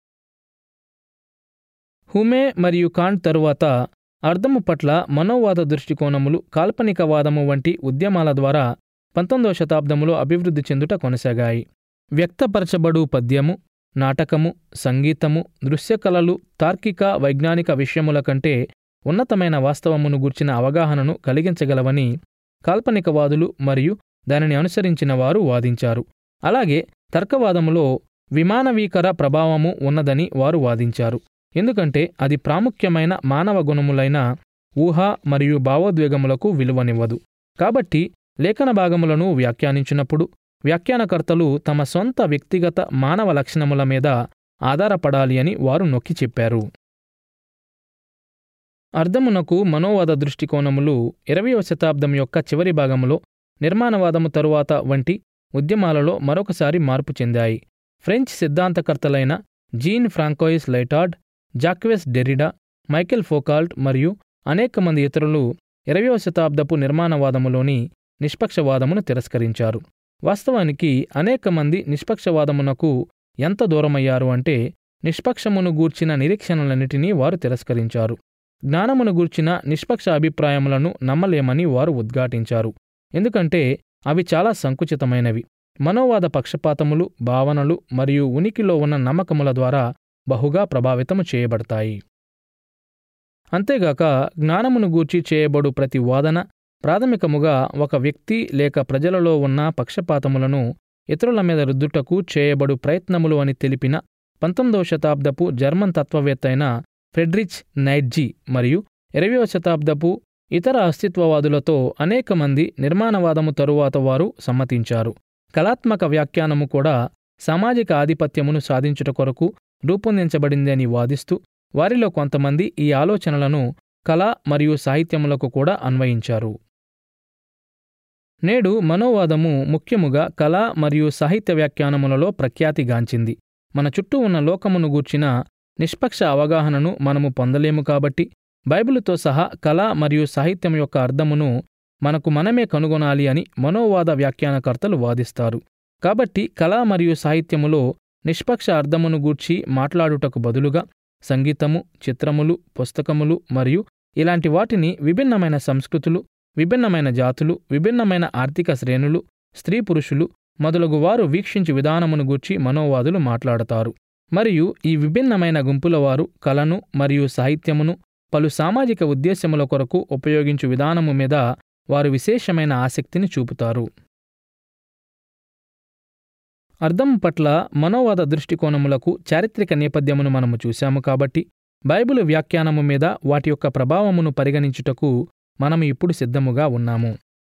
హుమే మరియు కాంట్ తరువాత అర్థము పట్ల మనోవాద దృష్టికోణములు కాల్పనికవాదము వంటి ఉద్యమాల ద్వారా పంతొమ్మిదవ శతాబ్దములో అభివృద్ధి చెందుట కొనసాగాయి వ్యక్తపరచబడు పద్యము నాటకము సంగీతము దృశ్యకళలు తార్కిక వైజ్ఞానిక విషయముల కంటే ఉన్నతమైన వాస్తవమును గూర్చిన అవగాహనను కలిగించగలవని కాల్పనికవాదులు మరియు దానిని అనుసరించిన వారు వాదించారు అలాగే తర్కవాదములో విమానవీకర ప్రభావము ఉన్నదని వారు వాదించారు ఎందుకంటే అది ప్రాముఖ్యమైన మానవ గుణములైన ఊహ మరియు భావోద్వేగములకు విలువనివ్వదు కాబట్టి లేఖన భాగములను వ్యాఖ్యానించినప్పుడు వ్యాఖ్యానకర్తలు తమ సొంత వ్యక్తిగత మానవ లక్షణముల మీద ఆధారపడాలి అని వారు నొక్కి చెప్పారు అర్ధమునకు మనోవాద దృష్టికోణములు ఇరవయవ శతాబ్దం యొక్క చివరి భాగములో నిర్మాణవాదము తరువాత వంటి ఉద్యమాలలో మరొకసారి మార్పు చెందాయి ఫ్రెంచ్ సిద్ధాంతకర్తలైన Jean Francois Lyotard Jacques Derrida Michel Foucault మరియు అనేక మంది ఇతరులు ఇరవయవ శతాబ్దపు నిర్మాణవాదములోని నిష్పక్షవాదమును తిరస్కరించారు వాస్తవానికి అనేక మంది నిష్పక్షవాదమునకు ఎంత దూరమయ్యారు అంటే నిష్పక్షమును గూర్చిన నిరీక్షణలన్నిటినీ వారు తిరస్కరించారు జ్ఞానమును గూర్చిన నిష్పక్ష అభిప్రాయములను నమ్మలేమని వారు ఉద్ఘాటించారు ఎందుకంటే అవి చాలా సంకుచితమైనవి మనోవాద పక్షపాతములు భావనలు మరియు ఉనికిలో ఉన్న నమ్మకముల ద్వారా బహుగా ప్రభావితము చేయబడతాయి అంతేగాక జ్ఞానమును గూర్చి చేయబడు ప్రతి వాదన ప్రాథమికముగా ఒక వ్యక్తి లేక ప్రజలలో ఉన్న పక్షపాతములను ఇతరుల మీద రుద్దుటకు చేయబడు ప్రయత్నములు అని తెలిపిన పంతొమ్మిదవ శతాబ్దపు జర్మన్ తత్వవేత్త అయిన ఫ్రెడ్రిచ్ నైట్జీ మరియు ఇరవయవ శతాబ్దపు ఇతర అస్తిత్వవాదులతో అనేక మంది నిర్మాణవాదము తరువాత వారు సమ్మతించారు కళాత్మక వ్యాఖ్యానము కూడా సామాజిక ఆధిపత్యమును సాధించుట కొరకు రూపొందించబడింది అని వాదిస్తూ వారిలో కొంతమంది ఈ ఆలోచనలను కళ మరియు సాహిత్యములకు కూడా అన్వయించారు నేడు మనోవాదము ముఖ్యముగా కళ మరియు సాహిత్య వ్యాఖ్యానములలో ప్రఖ్యాతిగాంచింది మన చుట్టూ ఉన్న లోకమును గూర్చిన నిష్పక్ష అవగాహనను మనము పొందలేము కాబట్టి బైబిలుతో సహా కళ మరియు సాహిత్యం యొక్క అర్థమును మనకు మనమే కనుగొనాలి అని మనోవాద వ్యాఖ్యానకర్తలు వాదిస్తారు కాబట్టి కళ మరియు సాహిత్యములో నిష్పక్ష అర్థమును గూర్చి మాట్లాడుటకు బదులుగా సంగీతము చిత్రములు పుస్తకములు మరియు ఇలాంటి వాటిని విభిన్నమైన సంస్కృతులు విభిన్నమైన జాతులు విభిన్నమైన ఆర్థిక శ్రేణులు స్త్రీ పురుషులు మొదలగు వారు వీక్షించు విధానమును గూర్చి మనోవాదులు మాట్లాడతారు మరియు ఈ విభిన్నమైన గుంపుల వారు కళను మరియు సాహిత్యమును పలు సామాజిక ఉద్దేశ్యముల కొరకు ఉపయోగించు విధానము మీద వారు విశేషమైన ఆసక్తిని చూపుతారు అర్థం పట్ల మనోవాద దృష్టికోణములకు చారిత్రక నేపథ్యమును మనము చూశాము కాబట్టి బైబిలు వ్యాఖ్యానము మీద వాటి యొక్క ప్రభావమును పరిగణించుటకు మనము ఇప్పుడు సిద్ధముగా ఉన్నాము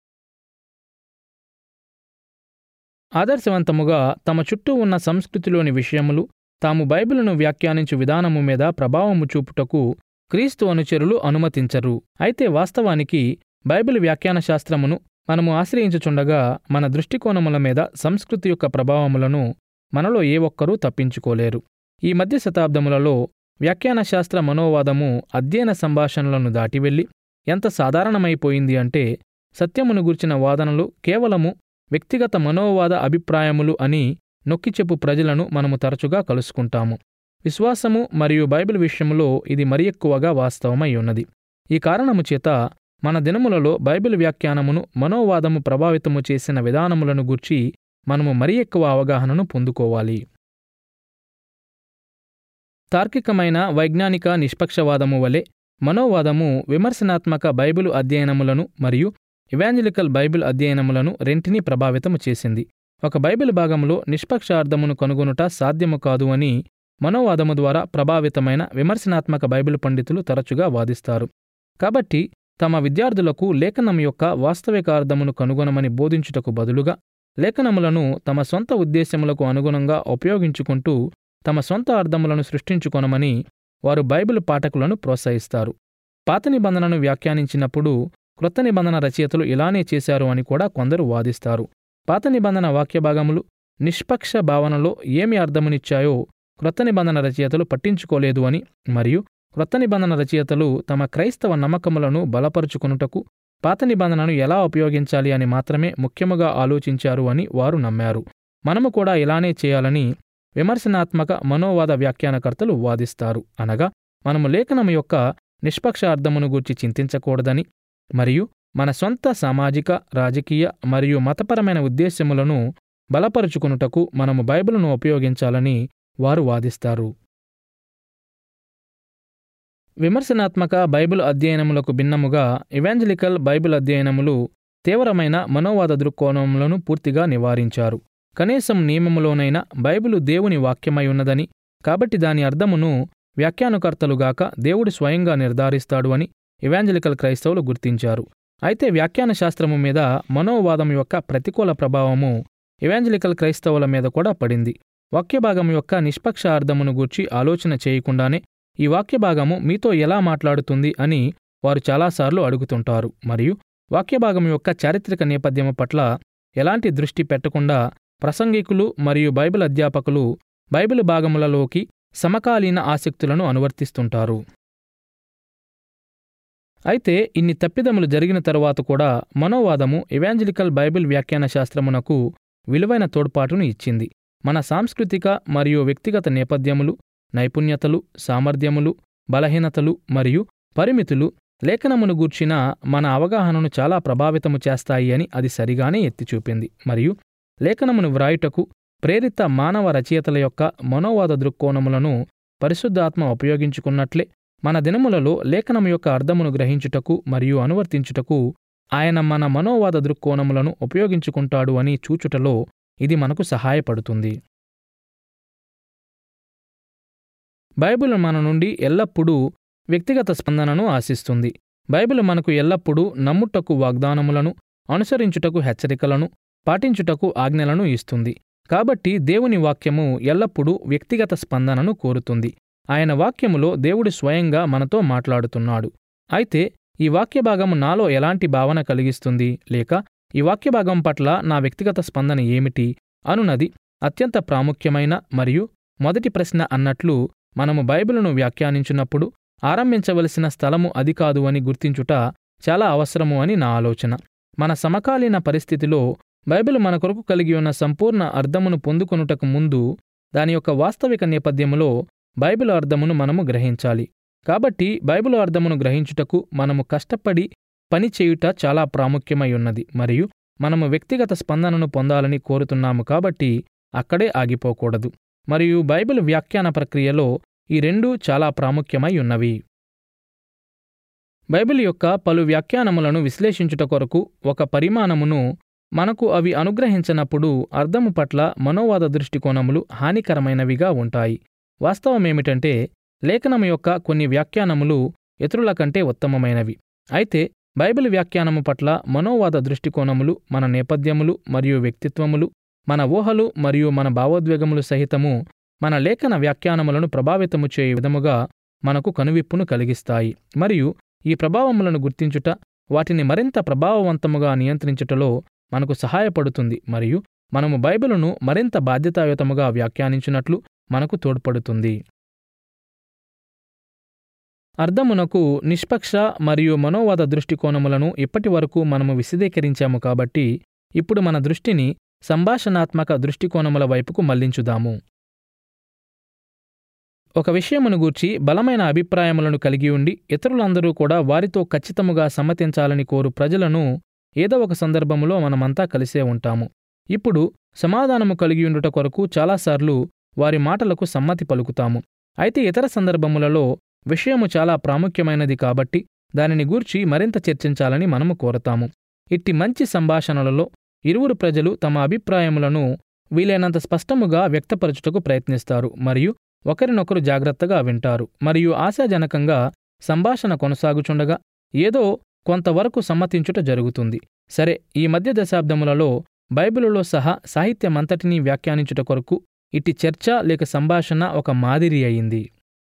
ఆదర్శవంతముగా తమ చుట్టూ ఉన్న సంస్కృతిలోని విషయములు తాము బైబిలును వ్యాఖ్యానించు విధానము మీద ప్రభావము చూపుటకు క్రీస్తు అనుచరులు అనుమతించరు అయితే వాస్తవానికి బైబిల్ వ్యాఖ్యాన శాస్త్రమును మనము ఆశ్రయించుచుండగా మన దృష్టికోణముల మీద సంస్కృతి యొక్క ప్రభావములను మనలో ఏ ఒక్కరూ తప్పించుకోలేరు ఈ మధ్య శతాబ్దములలో వ్యాఖ్యాన శాస్త్ర మనోవాదము అధ్యయన సంభాషణలను దాటివెళ్ళి ఎంత సాధారణమైపోయింది అంటే సత్యమును గుర్చిన వాదనలు కేవలము వ్యక్తిగత మనోవాద అభిప్రాయములు అని నొక్కిచెప్పు ప్రజలను మనము తరచుగా కలుసుకుంటాము విశ్వాసము మరియు బైబిల్ విషయములో ఇది మరి ఎక్కువగా వాస్తవమై ఉన్నది ఈ కారణము చేత మన దినములలో బైబిల్ వ్యాఖ్యానమును మనోవాదము ప్రభావితము చేసిన విధానములను గూర్చి మనము మరి ఎక్కువ అవగాహనను పొందుకోవాలి తార్కికమైన వైజ్ఞానిక నిష్పక్షవాదము వలె మనోవాదము విమర్శనాత్మక బైబిలు అధ్యయనములను మరియు ఇవాంజలికల్ బైబిల్ అధ్యయనములను రెంటినీ ప్రభావితము చేసింది ఒక బైబిల్ భాగంలో నిష్పక్ష అర్థమును కనుగొనుట సాధ్యము కాదు అని మనోవాదము ద్వారా ప్రభావితమైన విమర్శనాత్మక బైబిల్ పండితులు తరచుగా వాదిస్తారు కాబట్టి తమ విద్యార్థులకు లేఖనం యొక్క వాస్తవిక అర్థమును కనుగొనమని బోధించుటకు బదులుగా లేఖనములను తమ సొంత ఉద్దేశములకు అనుగుణంగా ఉపయోగించుకుంటూ తమ సొంత అర్థములను సృష్టించుకొనమని వారు బైబిల్ పాఠకులను ప్రోత్సహిస్తారు పాత నిబంధనను వ్యాఖ్యానించినప్పుడు క్రొత్త నిబంధన రచయితలు ఇలానే చేశారు అని కూడా కొందరు వాదిస్తారు పాత నిబంధన వాక్యభాగములు నిష్పక్ష భావనలో ఏమి అర్థమునిచ్చాయో క్రొత్త నిబంధన రచయితలు పట్టించుకోలేదు అని మరియు క్రొత్త నిబంధన రచయితలు తమ క్రైస్తవ నమ్మకములను బలపరుచుకొనుటకు పాత నిబంధనను ఎలా ఉపయోగించాలి అని మాత్రమే ముఖ్యముగా ఆలోచించారు అని వారు నమ్మారు మనము కూడా ఇలానే చేయాలని విమర్శనాత్మక మనోవాద వ్యాఖ్యానకర్తలు వాదిస్తారు అనగా మనము లేఖనము యొక్క నిష్పక్ష అర్థమును గూర్చి చింతించకూడదని మరియు మన సొంత సామాజిక రాజకీయ మరియు మతపరమైన ఉద్దేశ్యములను బలపరుచుకునుటకు మనము బైబిలును ఉపయోగించాలని వారు వాదిస్తారు విమర్శనాత్మక బైబిల్ అధ్యయనములకు భిన్నముగా ఇవాంజలికల్ బైబిల్ అధ్యయనములు తీవ్రమైన మనోవాద దృక్కోణములను పూర్తిగా నివారించారు కనీసం నియమములోనైనా బైబిలు దేవుని వాక్యమై ఉన్నదని కాబట్టి దాని అర్థమును వ్యాఖ్యానకర్తలుగాక దేవుడు స్వయంగా నిర్ధారిస్తాడు అని ఇవాంజలికల్ క్రైస్తవులు గుర్తించారు అయితే వ్యాఖ్యాన శాస్త్రము మీద మనోవాదం యొక్క ప్రతికూల ప్రభావము ఇవాంజలికల్ క్రైస్తవుల మీద కూడా పడింది వాక్యభాగం యొక్క నిష్పక్ష అర్థమును గూర్చి ఆలోచన చేయకుండానే ఈ వాక్యభాగము మీతో ఎలా మాట్లాడుతుంది అని వారు చాలాసార్లు అడుగుతుంటారు మరియు వాక్యభాగం యొక్క చారిత్రక నేపథ్యము పట్ల ఎలాంటి దృష్టి పెట్టకుండా ప్రసంగికులు మరియు బైబిల్ అధ్యాపకులు బైబిల్ భాగములలోకి సమకాలీన ఆసక్తులను అనువర్తిస్తుంటారు అయితే ఇన్ని తప్పిదములు జరిగిన తరువాత కూడా మనోవాదము ఇవాంజలికల్ బైబిల్ వ్యాఖ్యాన శాస్త్రమునకు విలువైన తోడ్పాటును ఇచ్చింది మన సాంస్కృతిక మరియు వ్యక్తిగత నేపథ్యములు నైపుణ్యతలు సామర్థ్యములు బలహీనతలు మరియు పరిమితులు లేఖనమును గూర్చిన మన అవగాహనను చాలా ప్రభావితము చేస్తాయి అని అది సరిగానే ఎత్తిచూపింది మరియు లేఖనమును వ్రాయుటకు ప్రేరిత మానవ రచయితల యొక్క మనోవాద దృక్కోణములను పరిశుద్ధాత్మ ఉపయోగించుకున్నట్లే మన దినములలో లేఖనము యొక్క అర్థమును గ్రహించుటకు మరియు అనువర్తించుటకు ఆయన మన మనోవాద దృక్కోణములను ఉపయోగించుకుంటాడు అని చూచుటలో ఇది మనకు సహాయపడుతుంది బైబిల్ మన నుండి ఎల్లప్పుడూ వ్యక్తిగత స్పందనను ఆశిస్తుంది బైబిల్ మనకు ఎల్లప్పుడూ నమ్ముటకు వాగ్దానములను అనుసరించుటకు హెచ్చరికలను పాటించుటకు ఆజ్ఞలను ఇస్తుంది కాబట్టి దేవుని వాక్యము ఎల్లప్పుడూ వ్యక్తిగత స్పందనను కోరుతుంది ఆయన వాక్యములో దేవుడు స్వయంగా మనతో మాట్లాడుతున్నాడు అయితే ఈ వాక్యభాగము నాలో ఎలాంటి భావన కలిగిస్తుంది లేక ఈ వాక్యభాగం పట్ల నా వ్యక్తిగత స్పందన ఏమిటి అనునది అత్యంత ప్రాముఖ్యమైన మరియు మొదటి ప్రశ్న అన్నట్లు మనము బైబిలును వ్యాఖ్యానించినప్పుడు ఆరంభించవలసిన స్థలము అది కాదు అని గుర్తించుట చాలా అవసరము అని నా ఆలోచన మన సమకాలీన పరిస్థితిలో బైబిల్ మన కొరకు కలిగి ఉన్న సంపూర్ణ అర్థమును పొందుకొనుటకు ముందు దాని యొక్క వాస్తవిక నేపథ్యములో బైబిల్ అర్థమును మనము గ్రహించాలి కాబట్టి బైబిల్ అర్థమును గ్రహించుటకు మనము కష్టపడి పని చేయుట చాలా ప్రాముఖ్యమై ఉన్నది మరియు మనము వ్యక్తిగత స్పందనను పొందాలని కోరుతున్నాము కాబట్టి అక్కడే ఆగిపోకూడదు మరియు బైబిల్ వ్యాఖ్యాన ప్రక్రియలో ఈ రెండూ చాలా ప్రాముఖ్యమై ఉన్నవి బైబిల్ యొక్క పలు వ్యాఖ్యానములను విశ్లేషించుట కొరకు ఒక పరిమాణమును మనకు అవి అనుగ్రహించినప్పుడు అర్థము పట్ల మనోవాద దృష్టికోణములు హానికరమైనవిగా ఉంటాయి వాస్తవమేమిటంటే లేఖనము యొక్క కొన్ని వ్యాఖ్యానములు ఇతరుల కంటే ఉత్తమమైనవి అయితే బైబిల్ వ్యాఖ్యానము పట్ల మనోవాద దృష్టికోణములు మన నేపథ్యములు మరియు వ్యక్తిత్వములు మన ఊహలు మరియు మన భావోద్వేగములు సహితము మన లేఖన వ్యాఖ్యానములను ప్రభావితము చేయు విధముగా మనకు కనువిప్పును కలిగిస్తాయి మరియు ఈ ప్రభావములను గుర్తించుట వాటిని మరింత ప్రభావవంతముగా నియంత్రించుటలో మనకు సహాయపడుతుంది మరియు మనము బైబిలును మరింత బాధ్యతాయుతముగా వ్యాఖ్యానించినట్లు మనకు తోడ్పడుతుంది అర్థమునకు నిష్పక్ష మరియు మనోవాద దృష్టికోణములను ఇప్పటి వరకు మనము విశదీకరించాము కాబట్టి ఇప్పుడు మన దృష్టిని సంభాషణాత్మక దృష్టికోణముల వైపుకు మళ్లించుదాము ఒక విషయమును గూర్చి బలమైన అభిప్రాయములను కలిగి ఉండి ఇతరులందరూ కూడా వారితో ఖచ్చితముగా సమ్మతించాలని కోరు ప్రజలను ఏదో ఒక సందర్భములో మనమంతా కలిసే ఉంటాము ఇప్పుడు సమాధానము కలిగి ఉండుట కొరకు చాలాసార్లు వారి మాటలకు సమ్మతి పలుకుతాము అయితే ఇతర సందర్భములలో విషయము చాలా ప్రాముఖ్యమైనది కాబట్టి దానిని గూర్చి మరింత చర్చించాలని మనము కోరతాము ఇట్టి మంచి సంభాషణలలో ఇరువురు ప్రజలు తమ అభిప్రాయములను వీలైనంత స్పష్టముగా వ్యక్తపరచుటకు ప్రయత్నిస్తారు మరియు ఒకరినొకరు జాగ్రత్తగా వింటారు మరియు ఆశాజనకంగా సంభాషణ కొనసాగుచుండగా ఏదో కొంతవరకు సమ్మతించుట జరుగుతుంది సరే ఈ మధ్య దశాబ్దములలో బైబిలులో సహా సాహిత్యమంతటినీ వ్యాఖ్యానించుట కొరకు ఇట్టి చర్చ లేక సంభాషణ ఒక మాదిరి అయింది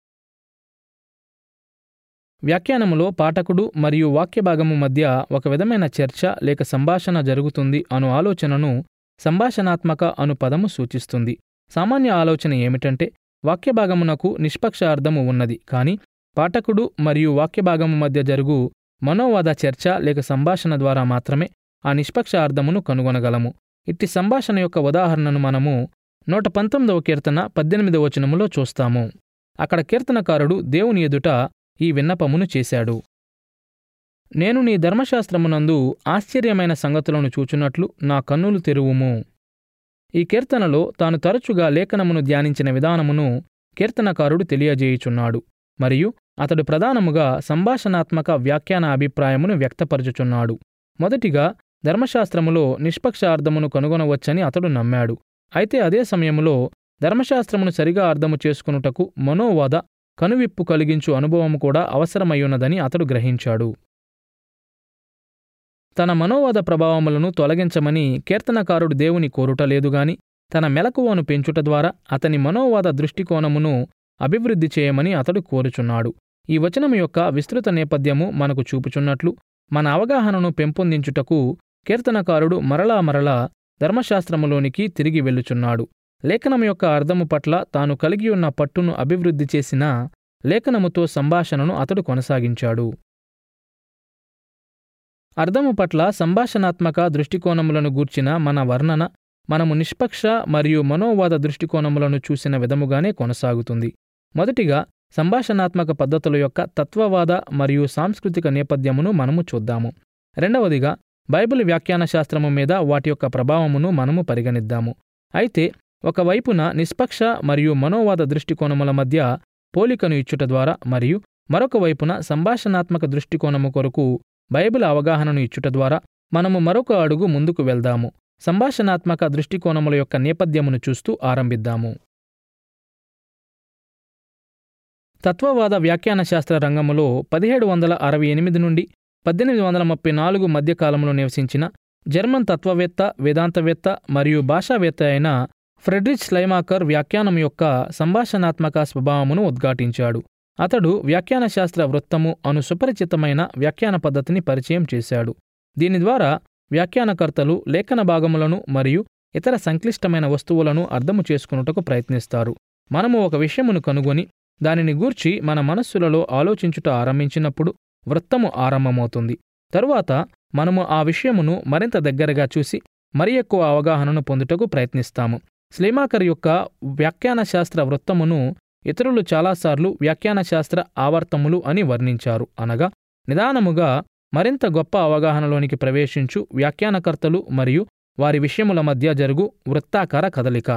వ్యాఖ్యానములో పాఠకుడు మరియు వాక్యభాగము మధ్య ఒక విధమైన చర్చ లేక సంభాషణ జరుగుతుంది అను ఆలోచనను సంభాషణాత్మక అను పదము సూచిస్తుంది సామాన్య ఆలోచన ఏమిటంటే వాక్యభాగమునకు నిష్పక్ష అర్థము ఉన్నది కాని పాఠకుడు మరియు వాక్యభాగము మధ్య జరుగు మనోవాద చర్చ లేక సంభాషణ ద్వారా మాత్రమే ఆ నిష్పక్ష అర్థమును కనుగొనగలము ఇట్టి సంభాషణ యొక్క ఉదాహరణను మనము నూట పంతొమ్మిదవ కీర్తన పద్దెనిమిదవ వచనములో చూస్తాము అక్కడ కీర్తనకారుడు దేవుని ఎదుట ఈ విన్నపమును చేశాడు నేను నీ ధర్మశాస్త్రమునందు ఆశ్చర్యమైన సంగతులను చూచున్నట్లు నా కన్నులు తెరువుము ఈ కీర్తనలో తాను తరచుగా లేఖనమును ధ్యానించిన విధానమును కీర్తనకారుడు తెలియజేయుచున్నాడు మరియు అతడు ప్రధానముగా సంభాషణాత్మక వ్యాఖ్యాన అభిప్రాయమును వ్యక్తపరచుచున్నాడు మొదటిగా ధర్మశాస్త్రములో నిష్పక్ష అర్థమును కనుగొనవచ్చని అతడు నమ్మాడు అయితే అదే సమయములో ధర్మశాస్త్రమును సరిగా అర్థము చేసుకునుటకు మనోవాద కనువిప్పు కలిగించు అనుభవము కూడా అవసరమయ్యున్నదని అతడు గ్రహించాడు తన మనోవాద ప్రభావములను తొలగించమని కీర్తనకారుడు దేవుని కోరుట లేదుగాని తన మెలకువను పెంచుట ద్వారా అతని మనోవాద దృష్టికోణమును అభివృద్ధి చేయమని అతడు కోరుచున్నాడు ఈ వచనము యొక్క విస్తృత నేపథ్యము మనకు చూపుచున్నట్లు మన అవగాహనను పెంపొందించుటకు కీర్తనకారుడు మరలా మరలా ధర్మశాస్త్రములోనికి తిరిగి వెళ్ళుచున్నాడు లేఖనం యొక్క అర్థము పట్ల తాను కలిగి ఉన్న పట్టును అభివృద్ధి చేసిన లేఖనముతో సంభాషణను అతడు కొనసాగించాడు అర్థము పట్ల సంభాషణాత్మక దృష్టికోణములను గూర్చిన మన వర్ణన మనము నిష్పక్ష మరియు మనోవాద దృష్టికోణములను చూసిన విధముగానే కొనసాగుతుంది మొదటిగా సంభాషణాత్మక పద్ధతుల యొక్క తత్వవాద మరియు సాంస్కృతిక నేపథ్యమును మనము చూద్దాము రెండవదిగా బైబిల్ వ్యాఖ్యాన శాస్త్రము మీద వాటి యొక్క ప్రభావమును మనము పరిగణిద్దాము అయితే ఒకవైపున నిష్పక్ష మరియు మనోవాద దృష్టికోణముల మధ్య పోలికను ఇచ్చుట ద్వారా మరియు మరొక వైపున సంభాషణాత్మక దృష్టికోణము కొరకు బైబిల్ అవగాహనను ఇచ్చుట ద్వారా మనము మరొక అడుగు ముందుకు వెళ్దాము సంభాషణాత్మక దృష్టికోణముల యొక్క నేపథ్యమును చూస్తూ ఆరంభిద్దాము తత్వవాద వ్యాఖ్యాన శాస్త్ర రంగములో పదిహేడు వందల అరవై ఎనిమిది నుండి పద్దెనిమిది వందల ముప్పై నాలుగు మధ్యకాలంలో నివసించిన జర్మన్ తత్వవేత్త వేదాంతవేత్త మరియు భాషావేత్త అయిన ఫ్రెడ్రిచ్ స్లైమాకర్ వ్యాఖ్యానం యొక్క సంభాషణాత్మక స్వభావమును ఉద్ఘాటించాడు అతడు వ్యాఖ్యాన శాస్త్ర వృత్తము అను సుపరిచితమైన వ్యాఖ్యాన పద్ధతిని పరిచయం చేశాడు దీని ద్వారా వ్యాఖ్యానకర్తలు లేఖన భాగములను మరియు ఇతర సంక్లిష్టమైన వస్తువులను అర్థము చేసుకున్నటకు ప్రయత్నిస్తారు మనము ఒక విషయమును కనుగొని దానిని గూర్చి మన మనస్సులలో ఆలోచించుట ఆరంభించినప్పుడు వృత్తము ఆరంభమవుతుంది తరువాత మనము ఆ విషయమును మరింత దగ్గరగా చూసి మరి ఎక్కువ అవగాహనను పొందుటకు ప్రయత్నిస్తాము స్లీమాకర్ యొక్క వ్యాఖ్యాన శాస్త్ర వృత్తమును ఇతరులు చాలాసార్లు వ్యాఖ్యాన శాస్త్ర ఆవర్తములు అని వర్ణించారు అనగా నిదానముగా మరింత గొప్ప అవగాహనలోనికి ప్రవేశించు వ్యాఖ్యానకర్తలు మరియు వారి విషయముల మధ్య జరుగు వృత్తాకార కదలిక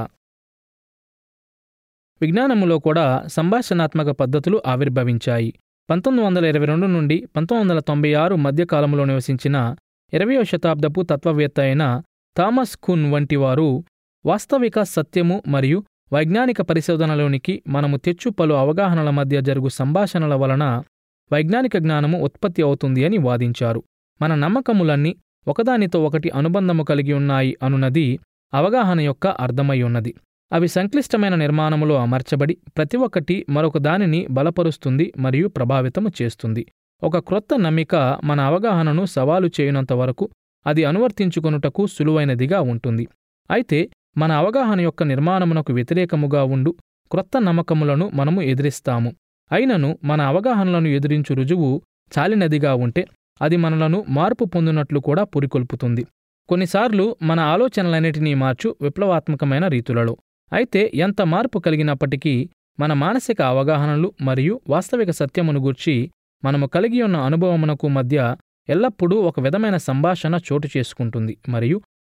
విజ్ఞానములో కూడా సంభాషణాత్మక పద్ధతులు ఆవిర్భవించాయి పంతొమ్మిది వందల ఇరవై రెండు నుండి పంతొమ్మిది వందల తొంభై ఆరు మధ్యకాలంలో నివసించిన ఇరవయో శతాబ్దపు తత్వవేత్త అయిన థామస్ కున్ వంటి వారు వాస్తవిక సత్యము మరియు వైజ్ఞానిక పరిశోధనలోనికి మనము తెచ్చు పలు అవగాహనల మధ్య జరుగు సంభాషణల వలన వైజ్ఞానిక జ్ఞానము ఉత్పత్తి అవుతుంది అని వాదించారు మన నమ్మకములన్నీ ఒకదానితో ఒకటి అనుబంధము కలిగి ఉన్నాయి అనున్నది అవగాహన యొక్క అర్థమై ఉన్నది అవి సంక్లిష్టమైన నిర్మాణములో అమర్చబడి ప్రతి ఒక్కటి మరొక దానిని బలపరుస్తుంది మరియు ప్రభావితము చేస్తుంది ఒక క్రొత్త నమ్మిక మన అవగాహనను సవాలు చేయనంత వరకు అది అనువర్తించుకొనుటకు సులువైనదిగా ఉంటుంది అయితే మన అవగాహన యొక్క నిర్మాణమునకు వ్యతిరేకముగా ఉండు క్రొత్త నమ్మకములను మనము ఎదిరిస్తాము అయినను మన అవగాహనలను ఎదిరించు రుజువు చాలినదిగా ఉంటే అది మనలను మార్పు పొందినట్లు కూడా పురికొల్పుతుంది కొన్నిసార్లు మన ఆలోచనలన్నిటినీ మార్చు విప్లవాత్మకమైన రీతులలో అయితే ఎంత మార్పు కలిగినప్పటికీ మన మానసిక అవగాహనలు మరియు వాస్తవిక సత్యమును గూర్చి మనము కలిగి ఉన్న అనుభవమునకు మధ్య ఎల్లప్పుడూ ఒక విధమైన సంభాషణ చోటు చేసుకుంటుంది మరియు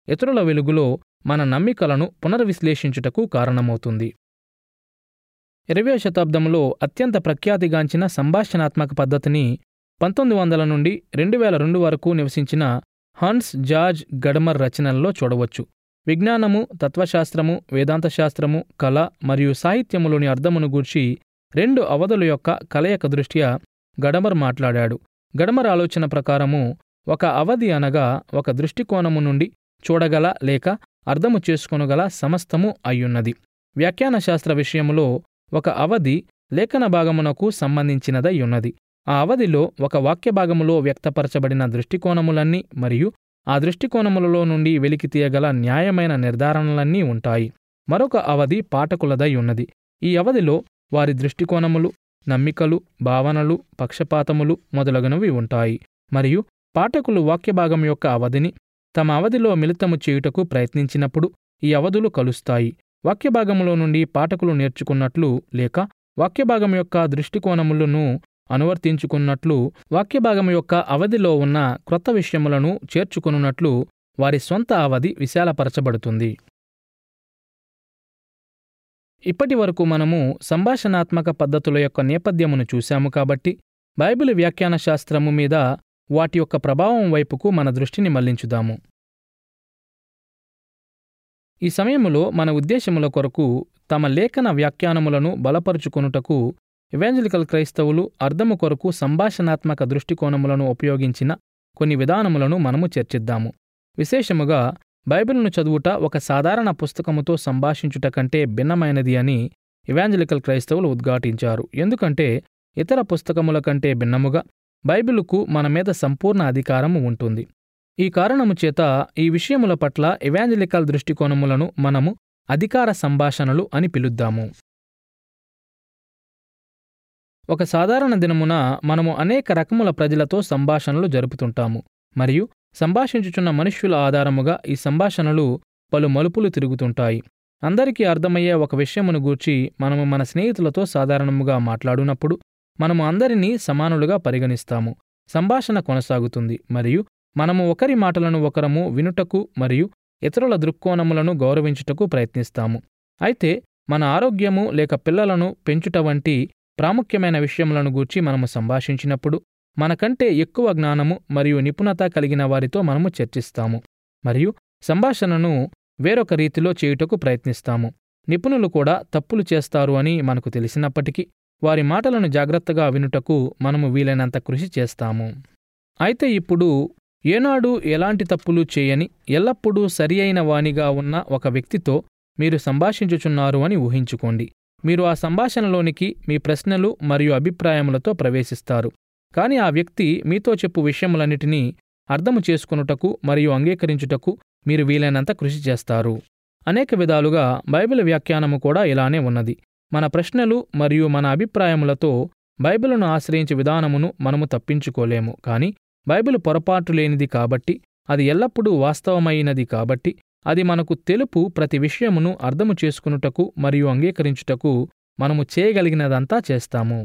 ఇతరుల వెలుగులో మన నమ్మికలను పునర్విశ్లేషించుటకు కారణమవుతుంది ఇరవై శతాబ్దంలో అత్యంత ప్రఖ్యాతిగాంచిన సంభాషణాత్మక పద్ధతిని పంతొమ్మిది వందల నుండి రెండు వేల రెండు వరకు నివసించిన హన్స్ జార్జ్ గడమర్ రచనల్లో చూడవచ్చు విజ్ఞానము తత్వశాస్త్రము వేదాంత శాస్త్రము కళ మరియు సాహిత్యములోని అర్థమును గూర్చి రెండు అవధుల యొక్క కలయిక దృష్ట్యా గడమర్ మాట్లాడాడు గడమర్ ఆలోచన ప్రకారము ఒక అవధి అనగా ఒక దృష్టికోణము నుండి చూడగల లేక అర్థము చేసుకొనగల సమస్తము అయ్యున్నది వ్యాఖ్యాన శాస్త్ర విషయములో ఒక అవధి లేఖన భాగమునకు సంబంధించినదై ఉన్నది ఆ అవధిలో ఒక వాక్య భాగములో వ్యక్తపరచబడిన దృష్టికోణములన్నీ మరియు ఆ దృష్టికోణములలో నుండి వెలికి తీయగల న్యాయమైన నిర్ధారణలన్నీ ఉంటాయి మరొక అవధి పాఠకులదై ఉన్నది ఈ అవధిలో వారి దృష్టికోణములు నమ్మికలు భావనలు పక్షపాతములు మొదలగునవి ఉంటాయి మరియు పాఠకులు వాక్యభాగం యొక్క అవధిని తమ అవధిలో మిళితము చేయుటకు ప్రయత్నించినప్పుడు ఈ అవధులు కలుస్తాయి వాక్యభాగములో నుండి పాఠకులు నేర్చుకున్నట్లు లేక వాక్యభాగం యొక్క దృష్టికోణములను అనువర్తించుకున్నట్లు వాక్యభాగం యొక్క అవధిలో ఉన్న క్రొత్త విషయములను చేర్చుకొనున్నట్లు వారి సొంత అవధి విశాలపరచబడుతుంది ఇప్పటి వరకు మనము సంభాషణాత్మక పద్ధతుల యొక్క నేపథ్యమును చూశాము కాబట్టి బైబిల్ వ్యాఖ్యాన శాస్త్రము మీద వాటి యొక్క ప్రభావం వైపుకు మన దృష్టిని మళ్లించుదాము ఈ సమయములో మన ఉద్దేశముల కొరకు తమ లేఖన వ్యాఖ్యానములను బలపరుచుకొనుటకు ఇవాంజలికల్ క్రైస్తవులు అర్థము కొరకు సంభాషణాత్మక దృష్టికోణములను ఉపయోగించిన కొన్ని విధానములను మనము చర్చిద్దాము విశేషముగా బైబిల్ను చదువుట ఒక సాధారణ పుస్తకముతో సంభాషించుట కంటే భిన్నమైనది అని ఇవాంజలికల్ క్రైస్తవులు ఉద్ఘాటించారు ఎందుకంటే ఇతర పుస్తకముల కంటే భిన్నముగా బైబిలుకు మన మీద సంపూర్ణ అధికారము ఉంటుంది ఈ కారణము చేత ఈ విషయముల పట్ల ఇవాంజలికల్ దృష్టికోణములను మనము అధికార సంభాషణలు అని పిలుద్దాము ఒక సాధారణ దినమున మనము అనేక రకముల ప్రజలతో సంభాషణలు జరుపుతుంటాము మరియు సంభాషించుచున్న మనుష్యుల ఆధారముగా ఈ సంభాషణలు పలు మలుపులు తిరుగుతుంటాయి అందరికీ అర్థమయ్యే ఒక విషయమును గూర్చి మనము మన స్నేహితులతో సాధారణముగా మాట్లాడునప్పుడు మనము అందరినీ సమానులుగా పరిగణిస్తాము సంభాషణ కొనసాగుతుంది మరియు మనము ఒకరి మాటలను ఒకరము వినుటకు మరియు ఇతరుల దృక్కోణములను గౌరవించుటకు ప్రయత్నిస్తాము అయితే మన ఆరోగ్యము లేక పిల్లలను పెంచుట వంటి ప్రాముఖ్యమైన విషయములను గూర్చి మనము సంభాషించినప్పుడు మనకంటే ఎక్కువ జ్ఞానము మరియు నిపుణత కలిగిన వారితో మనము చర్చిస్తాము మరియు సంభాషణను వేరొక రీతిలో చేయుటకు ప్రయత్నిస్తాము నిపుణులు కూడా తప్పులు చేస్తారు అని మనకు తెలిసినప్పటికీ వారి మాటలను జాగ్రత్తగా వినుటకు మనము వీలైనంత కృషి చేస్తాము అయితే ఇప్పుడు ఏనాడు ఎలాంటి తప్పులు చేయని ఎల్లప్పుడూ సరి అయిన వానిగా ఉన్న ఒక వ్యక్తితో మీరు సంభాషించుచున్నారు అని ఊహించుకోండి మీరు ఆ సంభాషణలోనికి మీ ప్రశ్నలు మరియు అభిప్రాయములతో ప్రవేశిస్తారు కాని ఆ వ్యక్తి మీతో చెప్పు విషయములన్నిటినీ అర్థము చేసుకొనుటకు మరియు అంగీకరించుటకు మీరు వీలైనంత కృషి చేస్తారు అనేక విధాలుగా బైబిల్ వ్యాఖ్యానము కూడా ఇలానే ఉన్నది మన ప్రశ్నలు మరియు మన అభిప్రాయములతో బైబిలును ఆశ్రయించే విధానమును మనము తప్పించుకోలేము కాని బైబిల్ పొరపాటు లేనిది కాబట్టి అది ఎల్లప్పుడూ వాస్తవమైనది కాబట్టి అది మనకు తెలుపు ప్రతి విషయమును అర్థము చేసుకునుటకు మరియు అంగీకరించుటకు మనము చేయగలిగినదంతా చేస్తాము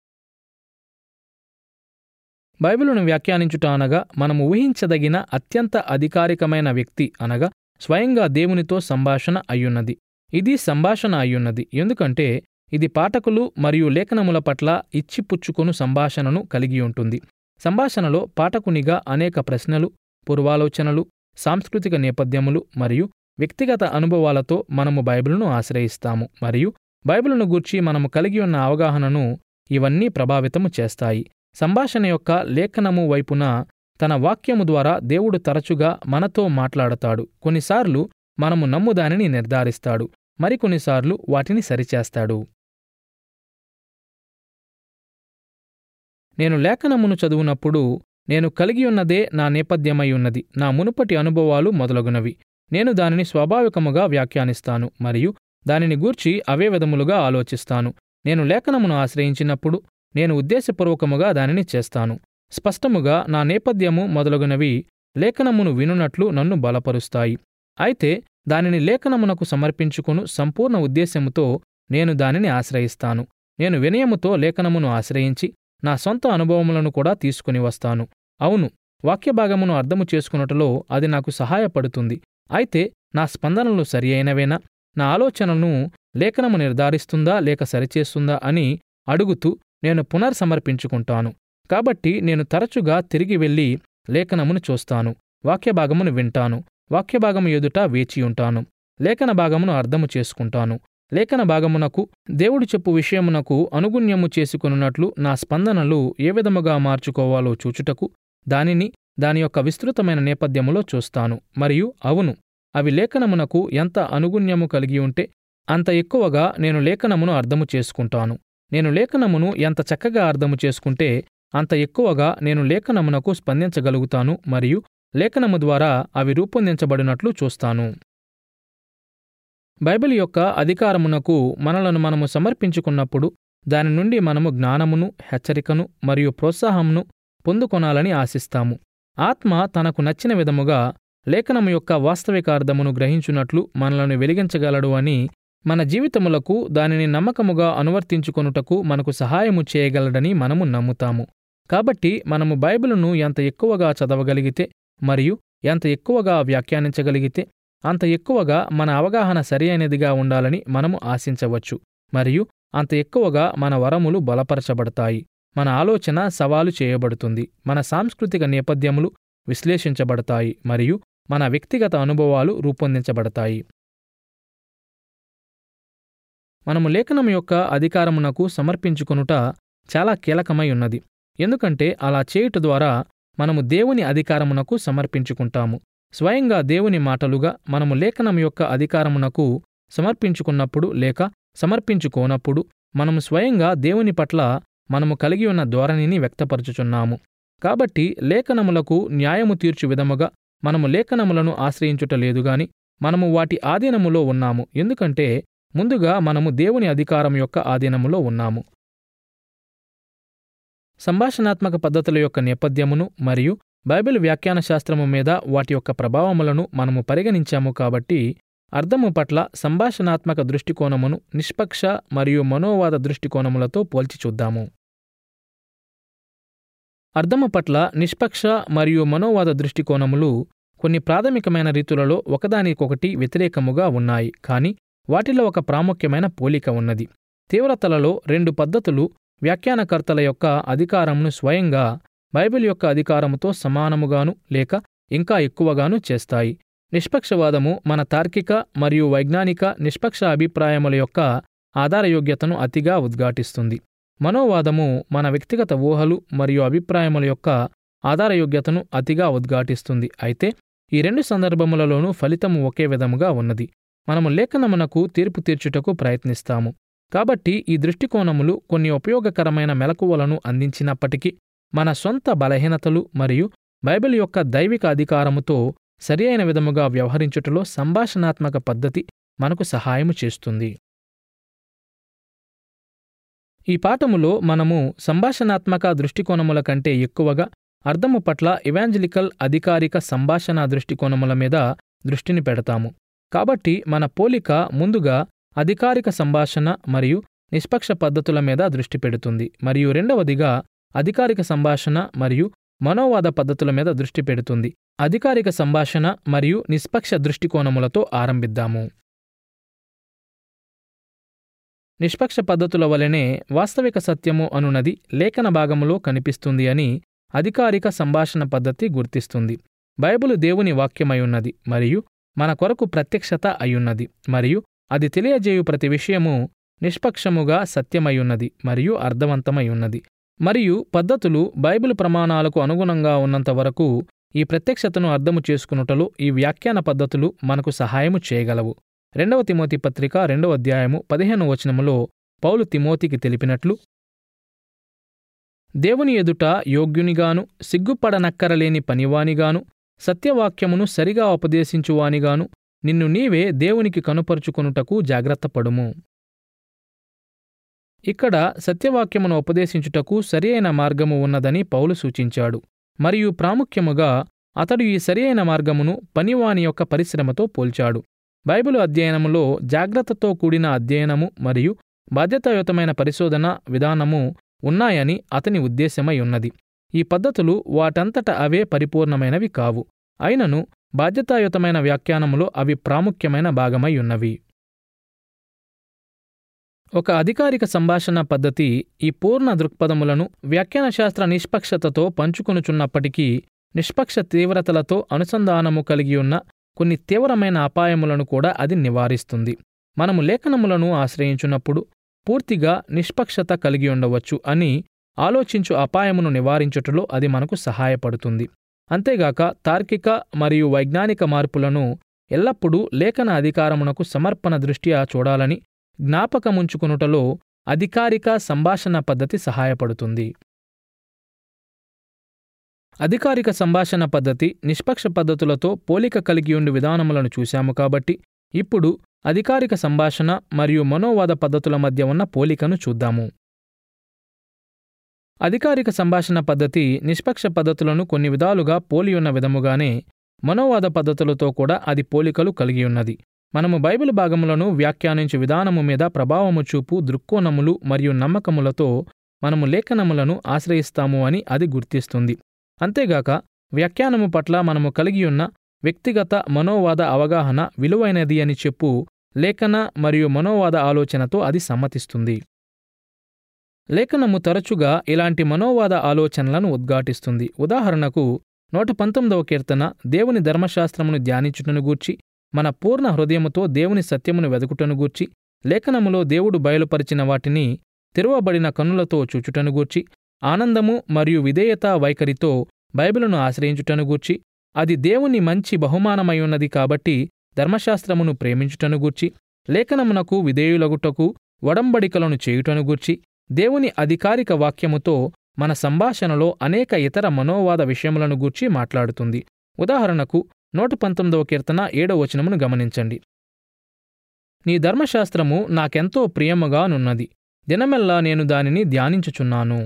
బైబిలును వ్యాఖ్యానించుట అనగా మనము ఊహించదగిన అత్యంత అధికారికమైన వ్యక్తి అనగా స్వయంగా దేవునితో సంభాషణ అయ్యున్నది ఇది సంభాషణ అయ్యున్నది ఎందుకంటే ఇది పాఠకులు మరియు లేఖనముల పట్ల ఇచ్చిపుచ్చుకొను సంభాషణను కలిగి ఉంటుంది సంభాషణలో పాఠకునిగా అనేక ప్రశ్నలు పూర్వాలోచనలు సాంస్కృతిక నేపథ్యములు మరియు వ్యక్తిగత అనుభవాలతో మనము బైబిల్ను ఆశ్రయిస్తాము మరియు బైబిల్ను గూర్చి మనము కలిగి ఉన్న అవగాహనను ఇవన్నీ ప్రభావితము చేస్తాయి సంభాషణ యొక్క లేఖనము వైపున తన వాక్యము ద్వారా దేవుడు తరచుగా మనతో మాట్లాడతాడు కొన్నిసార్లు మనము నమ్ముదానిని నిర్ధారిస్తాడు మరికొన్నిసార్లు వాటిని సరిచేస్తాడు నేను లేఖనమును చదువునప్పుడు నేను కలిగి ఉన్నదే నా నేపథ్యమై ఉన్నది నా మునుపటి అనుభవాలు మొదలగునవి నేను దానిని స్వాభావికముగా వ్యాఖ్యానిస్తాను మరియు దానిని గూర్చి అవే విధములుగా ఆలోచిస్తాను నేను లేఖనమును ఆశ్రయించినప్పుడు నేను ఉద్దేశపూర్వకముగా దానిని చేస్తాను స్పష్టముగా నా నేపథ్యము మొదలగునవి లేఖనమును వినునట్లు నన్ను బలపరుస్తాయి అయితే దానిని లేఖనమునకు సమర్పించుకును సంపూర్ణ ఉద్దేశముతో నేను దానిని ఆశ్రయిస్తాను నేను వినయముతో లేఖనమును ఆశ్రయించి నా సొంత అనుభవములను కూడా తీసుకుని వస్తాను అవును వాక్యభాగమును అర్థము చేసుకున్నటలో అది నాకు సహాయపడుతుంది అయితే నా స్పందనలు సరి అయినవేనా నా ఆలోచనలను లేఖనము నిర్ధారిస్తుందా లేక సరిచేస్తుందా అని అడుగుతూ నేను పునర్సమర్పించుకుంటాను కాబట్టి నేను తరచుగా తిరిగి వెళ్ళి లేఖనమును చూస్తాను వాక్యభాగమును వింటాను వాక్యభాగము ఎదుట వేచి ఉంటాను లేఖన భాగమును అర్థము చేసుకుంటాను లేఖన భాగమునకు దేవుడు చెప్పు విషయమునకు అనుగుణ్యము చేసుకున్నట్లు నా స్పందనలు ఏ విధముగా మార్చుకోవాలో చూచుటకు దానిని దాని యొక్క విస్తృతమైన నేపథ్యములో చూస్తాను మరియు అవును అవి లేఖనమునకు ఎంత అనుగుణ్యము కలిగి ఉంటే అంత ఎక్కువగా నేను లేఖనమును అర్థము చేసుకుంటాను నేను లేఖనమును ఎంత చక్కగా అర్థము చేసుకుంటే అంత ఎక్కువగా నేను లేఖనమునకు స్పందించగలుగుతాను మరియు లేఖనము ద్వారా అవి రూపొందించబడినట్లు చూస్తాను బైబిల్ యొక్క అధికారమునకు మనలను మనము సమర్పించుకున్నప్పుడు దాని నుండి మనము జ్ఞానమును హెచ్చరికను మరియు ప్రోత్సాహమును పొందుకొనాలని ఆశిస్తాము ఆత్మ తనకు నచ్చిన విధముగా లేఖనము యొక్క వాస్తవిక అర్థమును గ్రహించున్నట్లు మనలను వెలిగించగలడు అని మన జీవితములకు దానిని నమ్మకముగా అనువర్తించుకొనుటకు మనకు సహాయము చేయగలడని మనము నమ్ముతాము కాబట్టి మనము బైబిలును ఎంత ఎక్కువగా చదవగలిగితే మరియు ఎంత ఎక్కువగా వ్యాఖ్యానించగలిగితే అంత ఎక్కువగా మన అవగాహన సరి అయినదిగా ఉండాలని మనము ఆశించవచ్చు మరియు అంత ఎక్కువగా మన వరములు బలపరచబడతాయి మన ఆలోచన సవాలు చేయబడుతుంది మన సాంస్కృతిక నేపథ్యములు విశ్లేషించబడతాయి మరియు మన వ్యక్తిగత అనుభవాలు రూపొందించబడతాయి మనము లేఖనం యొక్క అధికారమునకు సమర్పించుకొనుట చాలా కీలకమై ఉన్నది ఎందుకంటే అలా చేయుట ద్వారా మనము దేవుని అధికారమునకు సమర్పించుకుంటాము స్వయంగా దేవుని మాటలుగా మనము లేఖనం యొక్క అధికారమునకు సమర్పించుకున్నప్పుడు లేక సమర్పించుకోనప్పుడు మనము స్వయంగా దేవుని పట్ల మనము కలిగి ఉన్న ధోరణిని వ్యక్తపరచుచున్నాము కాబట్టి లేఖనములకు న్యాయము తీర్చు విధముగా మనము లేఖనములను ఆశ్రయించుట లేదుగాని మనము వాటి ఆధీనములో ఉన్నాము ఎందుకంటే ముందుగా మనము దేవుని అధికారం యొక్క ఆధీనములో ఉన్నాము సంభాషణాత్మక పద్ధతుల యొక్క నేపథ్యమును మరియు బైబిల్ వ్యాఖ్యాన శాస్త్రము మీద వాటి యొక్క ప్రభావములను మనము పరిగణించాము కాబట్టి అర్థము పట్ల సంభాషణాత్మక దృష్టికోణమును నిష్పక్ష మరియు మనోవాద దృష్టికోణములతో పోల్చి చూద్దాము అర్థము పట్ల నిష్పక్ష మరియు మనోవాద దృష్టికోణములు కొన్ని ప్రాథమికమైన రీతులలో ఒకదానికొకటి వ్యతిరేకముగా ఉన్నాయి కానీ వాటిలో ఒక ప్రాముఖ్యమైన పోలిక ఉన్నది తీవ్రతలలో రెండు పద్ధతులు వ్యాఖ్యానకర్తల యొక్క అధికారమును స్వయంగా బైబిల్ యొక్క అధికారముతో సమానముగాను లేక ఇంకా ఎక్కువగాను చేస్తాయి నిష్పక్షవాదము మన తార్కిక మరియు వైజ్ఞానిక నిష్పక్ష అభిప్రాయముల యొక్క ఆధారయోగ్యతను అతిగా ఉద్ఘాటిస్తుంది మనోవాదము మన వ్యక్తిగత ఊహలు మరియు అభిప్రాయముల యొక్క ఆధారయోగ్యతను అతిగా ఉద్ఘాటిస్తుంది అయితే ఈ రెండు సందర్భములలోనూ ఫలితము ఒకే విధముగా ఉన్నది మనము లేఖనమునకు తీర్పు తీర్చుటకు ప్రయత్నిస్తాము కాబట్టి ఈ దృష్టికోణములు కొన్ని ఉపయోగకరమైన మెలకువలను అందించినప్పటికీ మన సొంత బలహీనతలు మరియు బైబిల్ యొక్క దైవిక అధికారముతో సరి అయిన విధముగా వ్యవహరించుటలో సంభాషణాత్మక పద్ధతి మనకు సహాయము చేస్తుంది ఈ పాఠములో మనము సంభాషణాత్మక దృష్టికోణముల కంటే ఎక్కువగా అర్థము పట్ల ఇవాంజలికల్ అధికారిక సంభాషణ దృష్టికోణముల మీద దృష్టిని పెడతాము కాబట్టి మన పోలిక ముందుగా అధికారిక సంభాషణ మరియు నిష్పక్ష పద్ధతుల మీద దృష్టి పెడుతుంది మరియు రెండవదిగా అధికారిక సంభాషణ మరియు మనోవాద పద్ధతుల మీద దృష్టి పెడుతుంది అధికారిక సంభాషణ మరియు నిష్పక్ష దృష్టికోణములతో ఆరంభిద్దాము నిష్పక్ష పద్ధతుల వలనే వాస్తవిక సత్యము అనునది లేఖన భాగములో కనిపిస్తుంది అని అధికారిక సంభాషణ పద్ధతి గుర్తిస్తుంది బైబిలు దేవుని వాక్యమయున్నది మరియు మన కొరకు ప్రత్యక్షత అయ్యున్నది మరియు అది తెలియజేయు ప్రతి విషయము నిష్పక్షముగా సత్యమయ్యున్నది మరియు అర్థవంతమయ్యున్నది మరియు పద్ధతులు బైబిల్ ప్రమాణాలకు అనుగుణంగా ఉన్నంత వరకు ఈ ప్రత్యక్షతను అర్థము చేసుకునుటలో ఈ వ్యాఖ్యాన పద్ధతులు మనకు సహాయము చేయగలవు రెండవ తిమోతి పత్రిక రెండవ అధ్యాయము పదిహేను వచనములో పౌలు తిమోతికి తెలిపినట్లు దేవుని ఎదుట యోగ్యునిగాను సిగ్గుపడనక్కరలేని పనివానిగాను సత్యవాక్యమును సరిగా ఉపదేశించువానిగాను నిన్ను నీవే దేవునికి కనుపరుచుకొనుటకు జాగ్రత్తపడుము ఇక్కడ సత్యవాక్యమును ఉపదేశించుటకు సరియైన మార్గము ఉన్నదని పౌలు సూచించాడు మరియు ప్రాముఖ్యముగా అతడు ఈ సరియైన మార్గమును పనివాని యొక్క పరిశ్రమతో పోల్చాడు బైబిలు అధ్యయనములో జాగ్రత్తతో కూడిన అధ్యయనము మరియు బాధ్యతాయుతమైన పరిశోధన విధానము ఉన్నాయని అతని ఉద్దేశమై ఉన్నది ఈ పద్ధతులు వాటంతట అవే పరిపూర్ణమైనవి కావు అయినను బాధ్యతాయుతమైన వ్యాఖ్యానములో అవి ప్రాముఖ్యమైన భాగమై ఉన్నవి ఒక అధికారిక సంభాషణ పద్ధతి ఈ పూర్ణ దృక్పథములను వ్యాఖ్యానశాస్త్ర నిష్పక్షతతో పంచుకొనుచున్నప్పటికీ నిష్పక్ష తీవ్రతలతో అనుసంధానము కలిగి ఉన్న కొన్ని తీవ్రమైన అపాయములను కూడా అది నివారిస్తుంది మనము లేఖనములను ఆశ్రయించున్నప్పుడు పూర్తిగా నిష్పక్షత కలిగి ఉండవచ్చు అని ఆలోచించు అపాయమును నివారించుటలో అది మనకు సహాయపడుతుంది అంతేగాక తార్కిక మరియు వైజ్ఞానిక మార్పులను ఎల్లప్పుడూ లేఖన అధికారమునకు సమర్పణ దృష్ట్యా చూడాలని జ్ఞాపకముంచుకునుటలో అధికారిక సంభాషణ పద్ధతి సహాయపడుతుంది అధికారిక సంభాషణ పద్ధతి నిష్పక్ష పద్ధతులతో పోలిక కలిగియుండి విధానములను చూశాము కాబట్టి ఇప్పుడు అధికారిక సంభాషణ మరియు మనోవాద పద్ధతుల మధ్య ఉన్న పోలికను చూద్దాము అధికారిక సంభాషణ పద్ధతి నిష్పక్ష పద్ధతులను కొన్ని విధాలుగా పోలియున్న విధముగానే మనోవాద పద్ధతులతో కూడా అది పోలికలు కలిగి ఉన్నది మనము బైబిల్ భాగములను వ్యాఖ్యానించు విధానము మీద ప్రభావము చూపు దృక్కోణములు మరియు నమ్మకములతో మనము లేఖనములను ఆశ్రయిస్తాము అని అది గుర్తిస్తుంది అంతేగాక వ్యాఖ్యానము పట్ల మనము కలిగియున్న వ్యక్తిగత మనోవాద అవగాహన విలువైనది అని చెప్పు లేఖన మరియు మనోవాద ఆలోచనతో అది సమ్మతిస్తుంది లేఖనము తరచుగా ఇలాంటి మనోవాద ఆలోచనలను ఉద్ఘాటిస్తుంది ఉదాహరణకు నూట పంతొమ్మిదవ కీర్తన దేవుని ధర్మశాస్త్రమును ధ్యానించుటను గూర్చి మన పూర్ణ హృదయముతో దేవుని సత్యమును వెదుకుటను గూర్చి లేఖనములో దేవుడు బయలుపరిచిన వాటిని తెరవబడిన కన్నులతో చూచుటను గూర్చి ఆనందము మరియు విధేయత వైఖరితో బైబిలును ఆశ్రయించుటను గూర్చి అది దేవుని మంచి బహుమానమై ఉన్నది కాబట్టి ధర్మశాస్త్రమును ప్రేమించుటను గూర్చి లేఖనమునకు విధేయులగుటకు వడంబడికలను చేయుటను గూర్చి దేవుని అధికారిక వాక్యముతో మన సంభాషణలో అనేక ఇతర మనోవాద విషయములను గూర్చి మాట్లాడుతుంది ఉదాహరణకు నూట పంతొమ్మిదవ కీర్తన ఏడవ వచనమును గమనించండి నీ ధర్మశాస్త్రము నాకెంతో ప్రియముగానున్నది దినమెల్లా నేను దానిని ధ్యానించుచున్నాను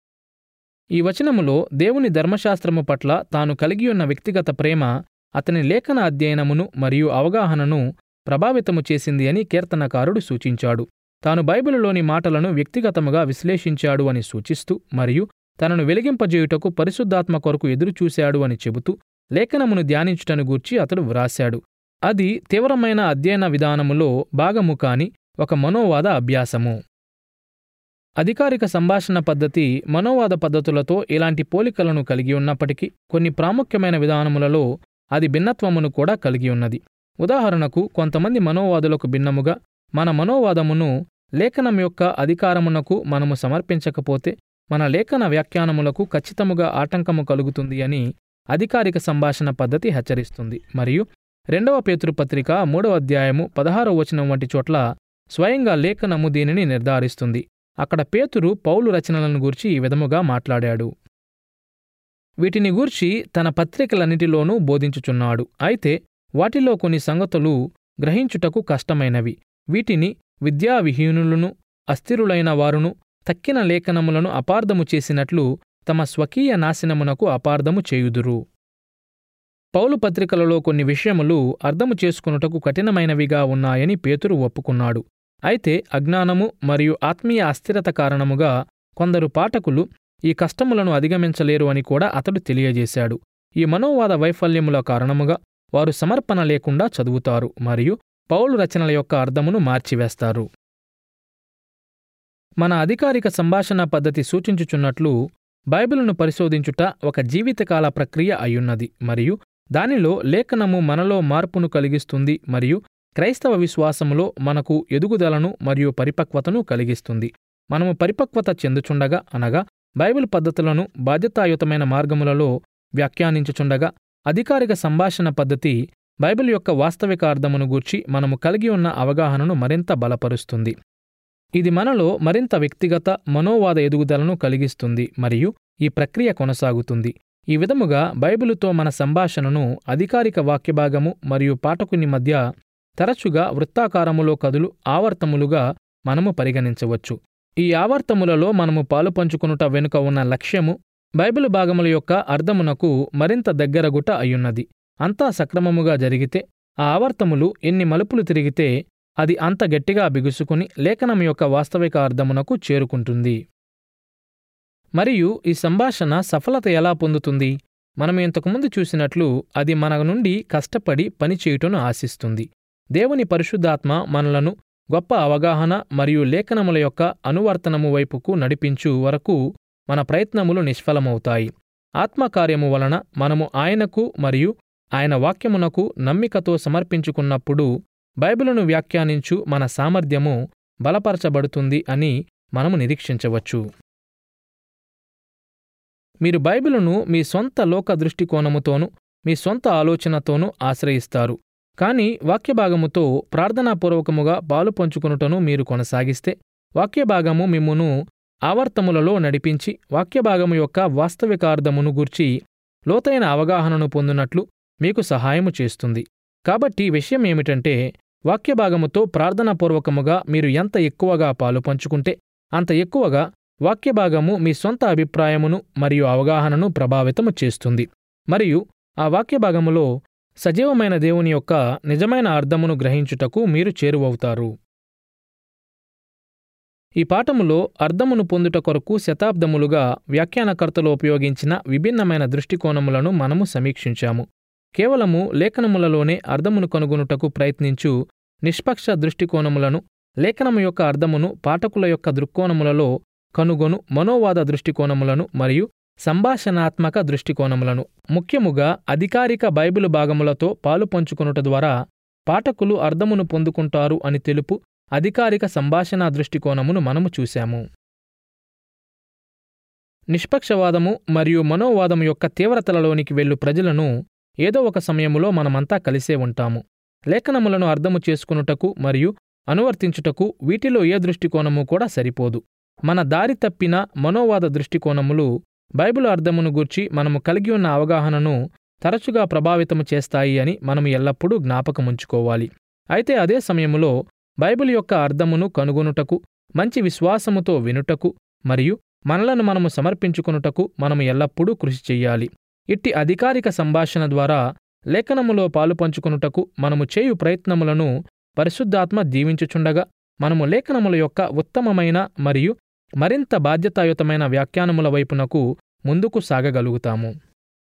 ఈ వచనములో దేవుని ధర్మశాస్త్రము పట్ల తాను కలిగియున్న వ్యక్తిగత ప్రేమ అతని లేఖన అధ్యయనమును మరియు అవగాహనను ప్రభావితము చేసింది అని కీర్తనకారుడు సూచించాడు తాను బైబిలులోని మాటలను వ్యక్తిగతముగా విశ్లేషించాడు అని సూచిస్తూ మరియు తనను వెలిగింపజేయుటకు పరిశుద్ధాత్మ కొరకు ఎదురుచూశాడు అని చెబుతూ లేఖనమును ధ్యానించుటను గూర్చి అతడు వ్రాశాడు అది తీవ్రమైన అధ్యయన విధానములో భాగము కాని ఒక మనోవాద అభ్యాసము అధికారిక సంభాషణ పద్ధతి మనోవాద పద్ధతులతో ఇలాంటి పోలికలను కలిగి ఉన్నప్పటికీ కొన్ని ప్రాముఖ్యమైన విధానములలో అది భిన్నత్వమును కూడా కలిగి ఉన్నది ఉదాహరణకు కొంతమంది మనోవాదులకు భిన్నముగా మన మనోవాదమును లేఖనం యొక్క అధికారమునకు మనము సమర్పించకపోతే మన లేఖన వ్యాఖ్యానములకు ఖచ్చితముగా ఆటంకము కలుగుతుంది అని అధికారిక సంభాషణ పద్ధతి హెచ్చరిస్తుంది మరియు రెండవ పేతృపత్రిక మూడవ అధ్యాయము పదహారవ వచనం వంటి చోట్ల స్వయంగా లేఖనము దీనిని నిర్ధారిస్తుంది అక్కడ పేతురు పౌలు రచనలను గూర్చి ఈ విధముగా మాట్లాడాడు వీటిని గూర్చి తన పత్రికలన్నిటిలోనూ బోధించుచున్నాడు అయితే వాటిలో కొన్ని సంగతులు గ్రహించుటకు కష్టమైనవి వీటిని విద్యావిహీనులను అస్థిరులైన వారును తక్కిన లేఖనములను అపార్థము చేసినట్లు తమ స్వకీయ నాశనమునకు అపార్థము చేయుదురు పౌలు పత్రికలలో కొన్ని విషయములు అర్థము చేసుకునుటకు కఠినమైనవిగా ఉన్నాయని పేతురు ఒప్పుకున్నాడు అయితే అజ్ఞానము మరియు ఆత్మీయ అస్థిరత కారణముగా కొందరు పాఠకులు ఈ కష్టములను అధిగమించలేరు అని కూడా అతడు తెలియజేశాడు ఈ మనోవాద వైఫల్యముల కారణముగా వారు సమర్పణ లేకుండా చదువుతారు మరియు పౌలు రచనల యొక్క అర్థమును మార్చివేస్తారు మన అధికారిక సంభాషణ పద్ధతి సూచించుచున్నట్లు బైబిలును పరిశోధించుట ఒక జీవితకాల ప్రక్రియ అయ్యున్నది మరియు దానిలో లేఖనము మనలో మార్పును కలిగిస్తుంది మరియు క్రైస్తవ విశ్వాసములో మనకు ఎదుగుదలను మరియు పరిపక్వతను కలిగిస్తుంది మనము పరిపక్వత చెందుచుండగా అనగా బైబిల్ పద్ధతులను బాధ్యతాయుతమైన మార్గములలో వ్యాఖ్యానించుచుండగా అధికారిక సంభాషణ పద్ధతి బైబిల్ యొక్క వాస్తవిక అర్థమును గూర్చి మనము కలిగి ఉన్న అవగాహనను మరింత బలపరుస్తుంది ఇది మనలో మరింత వ్యక్తిగత మనోవాద ఎదుగుదలను కలిగిస్తుంది మరియు ఈ ప్రక్రియ కొనసాగుతుంది ఈ విధముగా బైబిలుతో మన సంభాషణను అధికారిక వాక్యభాగము మరియు పాఠకుని మధ్య తరచుగా వృత్తాకారములో కదులు ఆవర్తములుగా మనము పరిగణించవచ్చు ఈ ఆవర్తములలో మనము పాలు పంచుకునుట వెనుక ఉన్న లక్ష్యము బైబిల్ భాగముల యొక్క అర్థమునకు మరింత దగ్గరగుట అయ్యున్నది అంతా సక్రమముగా జరిగితే ఆ ఆవర్తములు ఎన్ని మలుపులు తిరిగితే అది అంత గట్టిగా బిగుసుకుని లేఖనం యొక్క వాస్తవిక అర్థమునకు చేరుకుంటుంది మరియు ఈ సంభాషణ సఫలత ఎలా పొందుతుంది మనం ఇంతకుముందు చూసినట్లు అది మన నుండి కష్టపడి పనిచేయుటను ఆశిస్తుంది దేవుని పరిశుద్ధాత్మ మనలను గొప్ప అవగాహన మరియు లేఖనముల యొక్క అనువర్తనము వైపుకు నడిపించు వరకు మన ప్రయత్నములు నిష్ఫలమవుతాయి ఆత్మకార్యము వలన మనము ఆయనకు మరియు ఆయన వాక్యమునకు నమ్మికతో సమర్పించుకున్నప్పుడు బైబిలును వ్యాఖ్యానించు మన సామర్థ్యము బలపరచబడుతుంది అని మనము నిరీక్షించవచ్చు మీరు బైబిలును మీ సొంత లోక దృష్టికోణముతోనూ మీ సొంత ఆలోచనతోనూ ఆశ్రయిస్తారు కానీ వాక్యభాగముతో ప్రార్థనాపూర్వకముగా పాలు పంచుకొనుటను మీరు కొనసాగిస్తే వాక్యభాగము మిమ్మును ఆవర్తములలో నడిపించి వాక్యభాగము యొక్క వాస్తవిక అర్థమును గూర్చి లోతైన అవగాహనను పొందినట్లు మీకు సహాయము చేస్తుంది కాబట్టి విషయం ఏమిటంటే వాక్యభాగముతో ప్రార్థనాపూర్వకముగా మీరు ఎంత ఎక్కువగా పాలు పంచుకుంటే అంత ఎక్కువగా వాక్యభాగము మీ సొంత అభిప్రాయమును మరియు అవగాహనను ప్రభావితము చేస్తుంది మరియు ఆ వాక్యభాగములో సజీవమైన దేవుని యొక్క నిజమైన అర్థమును గ్రహించుటకు మీరు చేరువవుతారు ఈ పాఠములో అర్థమును పొందుట కొరకు శతాబ్దములుగా వ్యాఖ్యానకర్తలు ఉపయోగించిన విభిన్నమైన దృష్టికోణములను మనము సమీక్షించాము కేవలము లేఖనములలోనే అర్థమును కనుగొనుటకు ప్రయత్నించు నిష్పక్ష దృష్టికోణములను లేఖనము యొక్క అర్థమును పాఠకుల యొక్క దృక్కోణములలో కనుగొను మనోవాద దృష్టికోణములను మరియు సంభాషణాత్మక దృష్టికోణములను ముఖ్యముగా అధికారిక బైబిలు భాగములతో పాలు పంచుకొనుట ద్వారా పాఠకులు అర్థమును పొందుకుంటారు అని తెలుపు అధికారిక సంభాషణ దృష్టికోణమును మనము చూశాము నిష్పక్షవాదము మరియు మనోవాదము యొక్క తీవ్రతలలోనికి వెళ్ళు ప్రజలను ఏదో ఒక సమయములో మనమంతా కలిసే ఉంటాము లేఖనములను అర్థము చేసుకునుటకు మరియు అనువర్తించుటకు వీటిలో ఏ దృష్టికోణము కూడా సరిపోదు మన దారి తప్పిన మనోవాద దృష్టికోణములు బైబిల్ అర్థమును గూర్చి మనము కలిగి ఉన్న అవగాహనను తరచుగా ప్రభావితము చేస్తాయి అని మనము ఎల్లప్పుడూ జ్ఞాపకముంచుకోవాలి అయితే అదే సమయములో బైబిల్ యొక్క అర్థమును కనుగొనుటకు మంచి విశ్వాసముతో వినుటకు మరియు మనలను మనము సమర్పించుకొనుటకు మనము ఎల్లప్పుడూ కృషి చెయ్యాలి ఇట్టి అధికారిక సంభాషణ ద్వారా లేఖనములో పాలు పంచుకొనుటకు మనము చేయు ప్రయత్నములను పరిశుద్ధాత్మ దీవించుచుండగా మనము లేఖనముల యొక్క ఉత్తమమైన మరియు మరింత బాధ్యతాయుతమైన వ్యాఖ్యానముల వైపునకు ముందుకు సాగగలుగుతాము